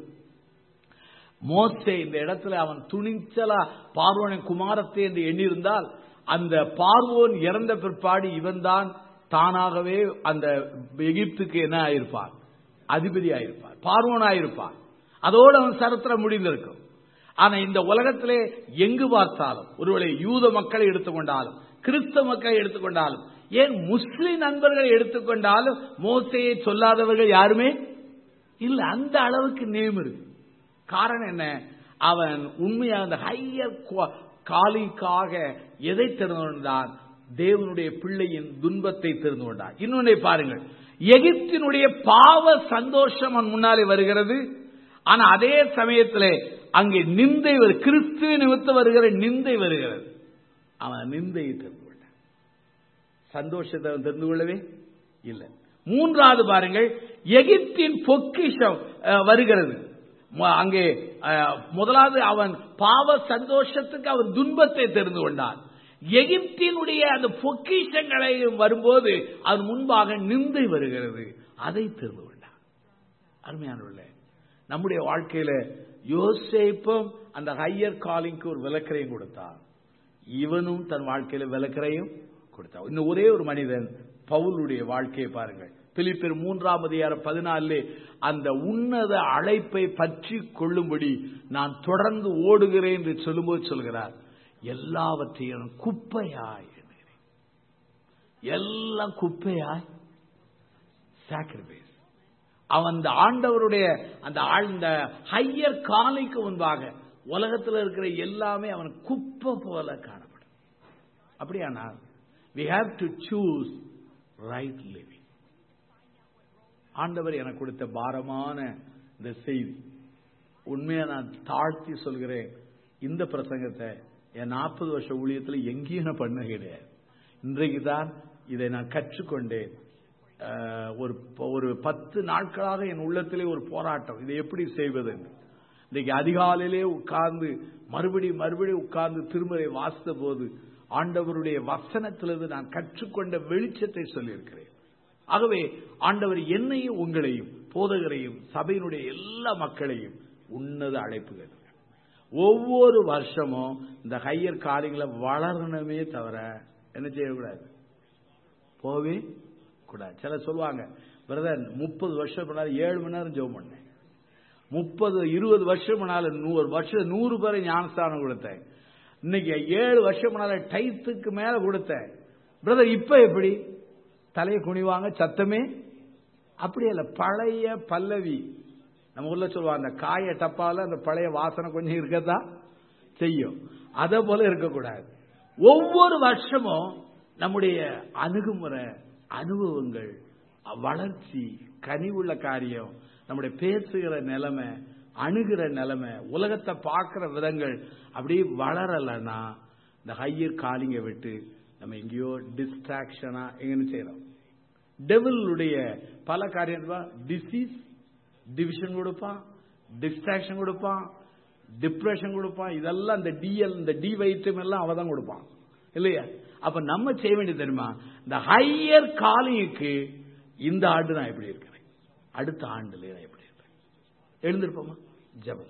மோசே இந்த இடத்துல அவன் துணிச்சலா பார்வோனின் குமாரத்தை என்று எண்ணியிருந்தால் அந்த பார்வோன் இறந்த பிற்பாடு இவன் தான் தானாகவே அந்த எகிப்துக்கு என்ன ஆயிருப்பான் அதிபதி ஆயிருப்பான் பார்வோன் ஆயிருப்பான் அதோடு அவன் சரித்திரம் முடிந்திருக்கும் ஆனா இந்த உலகத்திலே எங்கு பார்த்தாலும் ஒருவேளை யூத மக்களை எடுத்துக்கொண்டாலும் கிறிஸ்தவ மக்களை எடுத்துக்கொண்டாலும் ஏன் முஸ்லிம் நண்பர்களை எடுத்துக்கொண்டாலும் மோசையை சொல்லாதவர்கள் யாருமே இல்ல அந்த அளவுக்கு நேம் இருக்கு காரணம் என்ன அவன் உண்மையா அந்த ஹையர் காலிக்காக எதை தெரிந்து கொண்டான் தேவனுடைய பிள்ளையின் துன்பத்தை தெரிந்து கொண்டான் இன்னொன்றை பாருங்கள் எகிப்தினுடைய பாவ சந்தோஷம் அவன் முன்னாலே வருகிறது ஆனா அதே சமயத்தில் அங்கே நிந்தை கிறிஸ்துவ நிமித்த வருகிற நிந்தை வருகிறது அவன் நிந்தையை தெரிந்து கொண்டான் சந்தோஷத்தை அவன் தெரிந்து கொள்ளவே இல்லை மூன்றாவது பாருங்கள் எகிப்தின் பொக்கிஷம் வருகிறது அங்கே முதலாவது அவன் பாவ சந்தோஷத்துக்கு அவன் துன்பத்தை தெரிந்து கொண்டான் எகிப்தினுடைய அந்த பொக்கிஷங்களை வரும்போது அது முன்பாக நிந்தை வருகிறது அதை தெரிந்து கொண்டான் அருமையான நம்முடைய வாழ்க்கையில யோசேப்பும் அந்த ஹையர் காலிங்க்கு ஒரு விளக்கரையும் கொடுத்தான் இவனும் தன் வாழ்க்கையில விளக்கரையும் கொடுத்தான் இன்னும் ஒரே ஒரு மனிதன் பவுலுடைய வாழ்க்கையை பாருங்கள் பிலிப்பிர் மூன்றாம் அதிகாரம் பதினாலே அந்த உன்னத அழைப்பை பற்றி கொள்ளும்படி நான் தொடர்ந்து ஓடுகிறேன் என்று சொல்லும்போது சொல்கிறார் எல்லாவற்றையும் குப்பையாய் எண்ணுகிறேன் எல்லாம் குப்பையாய் சாக்ரிஃபைஸ் அவன் அந்த ஆண்டவருடைய அந்த ஆழ்ந்த ஹையர் காலைக்கு முன்பாக உலகத்தில் இருக்கிற எல்லாமே அவன் குப்பை போல காணப்படும் அப்படியானால் we have to choose right living ஆண்டவர் எனக்கு கொடுத்த பாரமான இந்த செய்தி உண்மையா நான் தாழ்த்தி சொல்கிறேன் இந்த பிரசங்கத்தை என் நாற்பது வருஷ ஊழியத்தில் எங்கேயும் நான் பண்ண கிடையாது இன்றைக்கு தான் இதை நான் கற்றுக்கொண்டேன் ஒரு ஒரு பத்து நாட்களாக என் உள்ளத்திலே ஒரு போராட்டம் இதை எப்படி செய்வது இன்றைக்கு அதிகாலையிலே உட்கார்ந்து மறுபடி மறுபடி உட்கார்ந்து திருமறை வாசித்த போது ஆண்டவருடைய வசனத்திலிருந்து நான் கற்றுக்கொண்ட வெளிச்சத்தை சொல்லியிருக்கிறேன் ஆகவே ஆண்டவர் என்னையும் உங்களையும் போதகரையும் சபையினுடைய எல்லா மக்களையும் உன்னத அழைப்புகள் ஒவ்வொரு வருஷமும் இந்த ஹையர் காரியங்களை வளரணுமே தவிர என்ன செய்யக்கூடாது போவே கூடாது சில சொல்லுவாங்க பிரதர் முப்பது வருஷம் பண்ணாலும் ஏழு மணி நேரம் ஜெபம் பண்ணேன் முப்பது இருபது வருஷம் பண்ணாலும் நூறு வருஷம் நூறு பேரை ஞானஸ்தானம் கொடுத்தேன் இன்னைக்கு ஏழு வருஷம் பண்ணாலும் டைத்துக்கு மேல கொடுத்தேன் பிரதர் இப்ப எப்படி தலையை குனிவாங்க சத்தமே அப்படி இல்ல பழைய பல்லவி நம்ம ஊர்ல சொல்லுவாங்க அந்த காய டப்பால அந்த பழைய வாசனை கொஞ்சம் இருக்கதா செய்யும் அதே போல இருக்கக்கூடாது ஒவ்வொரு வருஷமும் நம்முடைய அணுகுமுறை அனுபவங்கள் வளர்ச்சி கனிவுள்ள காரியம் நம்முடைய பேசுகிற நிலைமை அணுகிற நிலைமை உலகத்தை பார்க்கிற விதங்கள் அப்படியே வளரலைன்னா இந்த ஹையர் காலிங்க விட்டு நம்ம எங்கேயோ டிஸ்ட்ராக்ஷனா எங்கன்னு செய்யறோம் டெவிலுடைய பல காரியம் டிசீஸ் டிவிஷன் கொடுப்பான் டிஸ்ட்ராக்ஷன் கொடுப்பான் டிப்ரெஷன் கொடுப்பான் இதெல்லாம் இந்த டிஎல் இந்த டி வைட்டம் எல்லாம் அவ தான் கொடுப்பான் இல்லையா அப்ப நம்ம செய்ய வேண்டியது தெரியுமா இந்த ஹையர் காலிங்க்கு இந்த ஆண்டு நான் எப்படி இருக்கிறேன் அடுத்த ஆண்டுல நான் எப்படி இருக்கிறேன் எழுந்திருப்போமா ஜபம்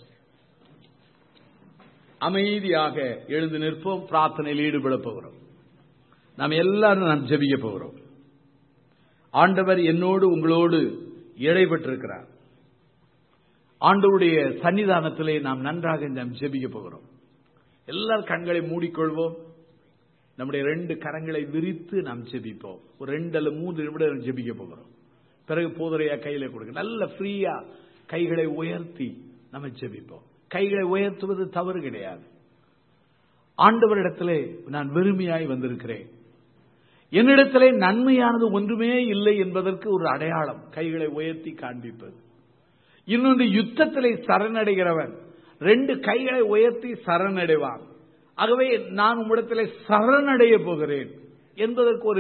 அமைதியாக எழுந்து நிற்போம் பிரார்த்தனையில் ஈடுபட போகிறோம் நாம் எல்லாரும் நாம் ஜெபிக்க போகிறோம் ஆண்டவர் என்னோடு உங்களோடு இடைப்பட்டிருக்கிறார் ஆண்டவருடைய சன்னிதானத்திலே நாம் நன்றாக நாம் ஜெபிக்க போகிறோம் எல்லாரும் கண்களை மூடிக்கொள்வோம் நம்முடைய ரெண்டு கரங்களை விரித்து நாம் ஜெபிப்போம் ஒரு ரெண்டு அல்ல மூன்று நிமிடம் ஜெபிக்க போகிறோம் பிறகு போதரையா கையில கொடுக்க நல்ல ஃப்ரீயா கைகளை உயர்த்தி நம்ம ஜெபிப்போம் கைகளை உயர்த்துவது தவறு கிடையாது ஆண்டவரிடத்திலே நான் வெறுமையாய் வந்திருக்கிறேன் என்னிடத்திலே நன்மையானது ஒன்றுமே இல்லை என்பதற்கு ஒரு அடையாளம் கைகளை உயர்த்தி காண்பிப்பது இன்னொன்று யுத்தத்திலே சரணடைகிறவன் ரெண்டு கைகளை உயர்த்தி சரணடைவான் ஆகவே நான் உம்மிடத்திலே சரணடைய போகிறேன் என்பதற்கு ஒரு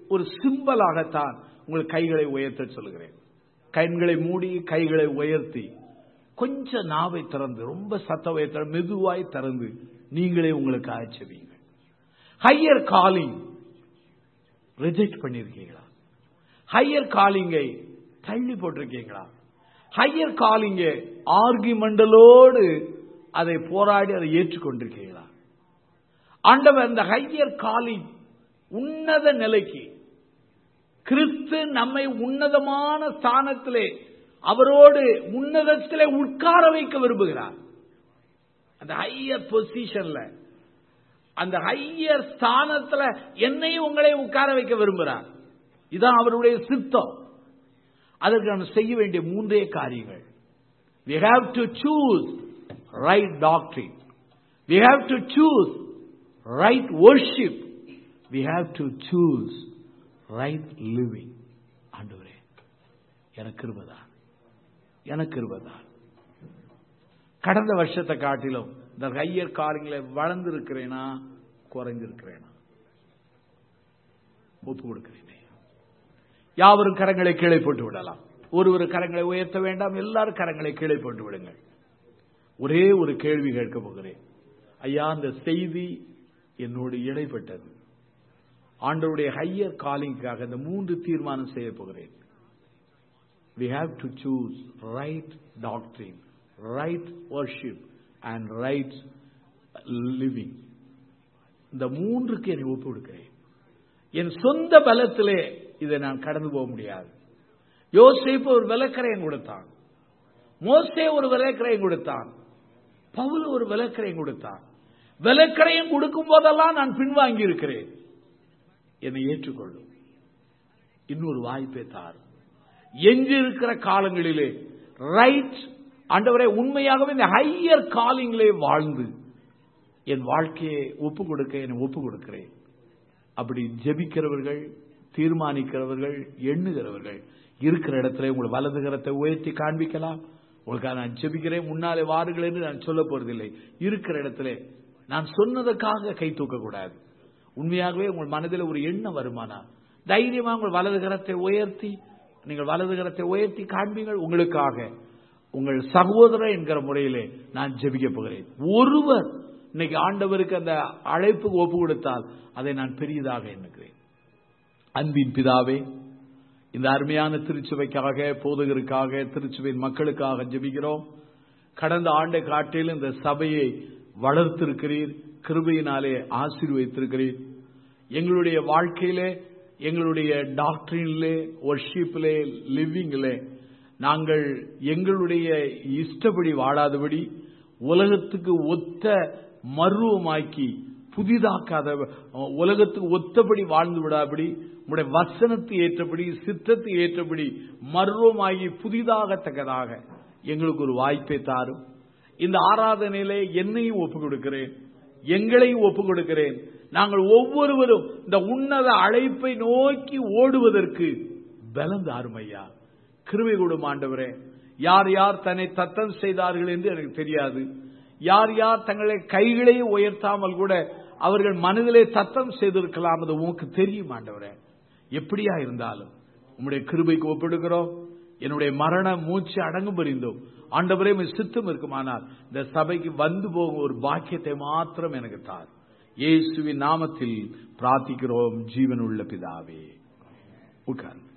ஒரு சிம்பலாகத்தான் உங்கள் கைகளை உயர்த்த சொல்கிறேன் கண்களை மூடி கைகளை உயர்த்தி கொஞ்சம் நாவை திறந்து ரொம்ப சத்த உயர்த்த மெதுவாய் திறந்து நீங்களே உங்களுக்கு ஆச்சரியுங்க ஹையர் காலிங் ரிஜெக்ட் பண்ணிருக்கீங்களா ஹையர் காலிங்கை தள்ளி போட்டிருக்கீங்களா ஹையர் காலிங்க ஆர்குமெண்டலோடு அதை போராடி அதை ஏற்றுக்கொண்டிருக்கீங்களா ஆண்டவர் இந்த ஹையர் காலிங் உன்னத நிலைக்கு கிறிஸ்து நம்மை உன்னதமான ஸ்தானத்திலே அவரோடு உன்னதத்திலே உட்கார வைக்க விரும்புகிறார் அந்த ஹையர் பொசிஷன்ல அந்த ஹையர் ஸ்தானத்துல என்னையும் உங்களை உட்கார வைக்க விரும்புகிறார் இதான் அவருடைய சித்தம் அதற்கு நாம் செய்ய வேண்டிய மூன்றே காரியங்கள் we have to choose right doctrine we have to choose right worship we have to choose right living ஆண்டவரே எனக்கு இருபதான் எனக்கு இருபதான் கடந்த வருஷத்தை காட்டிலும் இந்த ஹையர் காரியங்களை வளர்ந்திருக்கிறேனா குறைந்திருக்கிறேனா ஒப்பு கொடுக்கிறேனே யாவரும் கரங்களை கீழே போட்டு விடலாம் ஒருவர் கரங்களை உயர்த்த வேண்டாம் எல்லாரும் கரங்களை கீழே போட்டு விடுங்கள் ஒரே ஒரு கேள்வி கேட்க போகிறேன் ஐயா அந்த செய்தி என்னோடு இடைப்பட்டது ஆண்டவருடைய ஹையர் காலிங்காக இந்த மூன்று தீர்மானம் செய்ய போகிறேன் we have to choose right doctrine right worship and right living இந்த மூன்றுக்கு என்னை ஒப்பு கொடுக்கிறேன் என் சொந்த பலத்திலே இதை நான் கடந்து போக முடியாது யோசிப்பு ஒரு விளக்கரையும் கொடுத்தான் மோசே ஒரு விளக்கரையும் கொடுத்தான் பவுல் ஒரு விளக்கரையும் கொடுத்தான் விளக்கரையும் கொடுக்கும் போதெல்லாம் நான் பின்வாங்கி இருக்கிறேன் என்னை ஏற்றுக்கொள்ளும் இன்னொரு வாய்ப்பை தார் எஞ்சி இருக்கிற காலங்களிலே ரைட் ஆண்டவரை உண்மையாகவே இந்த ஹையர் காலிங்களே வாழ்ந்து என் வாழ்க்கையை ஒப்பு கொடுக்க என்னை ஒப்பு கொடுக்கிறேன் அப்படி ஜெபிக்கிறவர்கள் தீர்மானிக்கிறவர்கள் எண்ணுகிறவர்கள் இருக்கிற இடத்துல உங்கள் வலது கரத்தை உயர்த்தி காண்பிக்கலாம் உங்களுக்காக நான் ஜெபிக்கிறேன் முன்னாலே வாருங்கள் என்று நான் சொல்ல போறதில்லை இருக்கிற இடத்துல நான் சொன்னதுக்காக கை தூக்கக்கூடாது உண்மையாகவே உங்கள் மனதில் ஒரு எண்ணம் வருமானா தைரியமா உங்கள் வலது கரத்தை உயர்த்தி நீங்கள் வலது கரத்தை உயர்த்தி காண்பீங்கள் உங்களுக்காக உங்கள் சகோதரர் என்கிற முறையிலே நான் ஜெபிக்க போகிறேன் ஒருவர் இன்னைக்கு ஆண்டவருக்கு அந்த அழைப்புக்கு ஒப்பு கொடுத்தால் அதை நான் பெரியதாக எண்ணுகிறேன் அன்பின் பிதாவே இந்த அருமையான திருச்சுவைக்காக போதகருக்காக திருச்சுவையின் மக்களுக்காக ஜெபிக்கிறோம் கடந்த ஆண்டை காட்டில் இந்த சபையை வளர்த்திருக்கிறீர் கிருபையினாலே ஆசீர்வதித்திருக்கிறீர் எங்களுடைய வாழ்க்கையிலே எங்களுடைய டாக்டரின்லே ஒர்ஷிப்பிலே லிவிங்கிலே நாங்கள் எங்களுடைய இஷ்டப்படி வாழாதபடி உலகத்துக்கு ஒத்த மருவமாக்கி புதிதாக்காத உலகத்துக்கு ஒத்தபடி வாழ்ந்து விடாபடி உடைய வசனத்தை ஏற்றபடி சித்தத்தை ஏற்றபடி மர்வமாகி புதிதாகத்தக்கதாக எங்களுக்கு ஒரு வாய்ப்பை தாரும் இந்த ஆராதனையிலே என்னையும் ஒப்புக் கொடுக்கிறேன் எங்களையும் ஒப்புக் கொடுக்கிறேன் நாங்கள் ஒவ்வொருவரும் இந்த உன்னத அழைப்பை நோக்கி ஓடுவதற்கு பலம் தாரும் ஐயா கிருவை கூடும் ஆண்டவரே யார் யார் தன்னை தத்தம் செய்தார்கள் என்று எனக்கு தெரியாது யார் யார் தங்களை கைகளை உயர்த்தாமல் கூட அவர்கள் மனதிலே தத்தம் செய்திருக்கலாம் அது உமக்கு தெரியும் ஆண்டவரே எப்படியா இருந்தாலும் உம்முடைய கிருபைக்கு ஒப்பிடுகிறோம் என்னுடைய மரண மூச்சு அடங்கும் புரிந்தோம் ஆண்டவரே சித்தம் இருக்குமானால் இந்த சபைக்கு வந்து போகும் ஒரு பாக்கியத்தை மாத்திரம் எனக்கு தார் இயேசுவின் நாமத்தில் பிரார்த்திக்கிறோம் ஜீவனுள்ள பிதாவே உட்கார்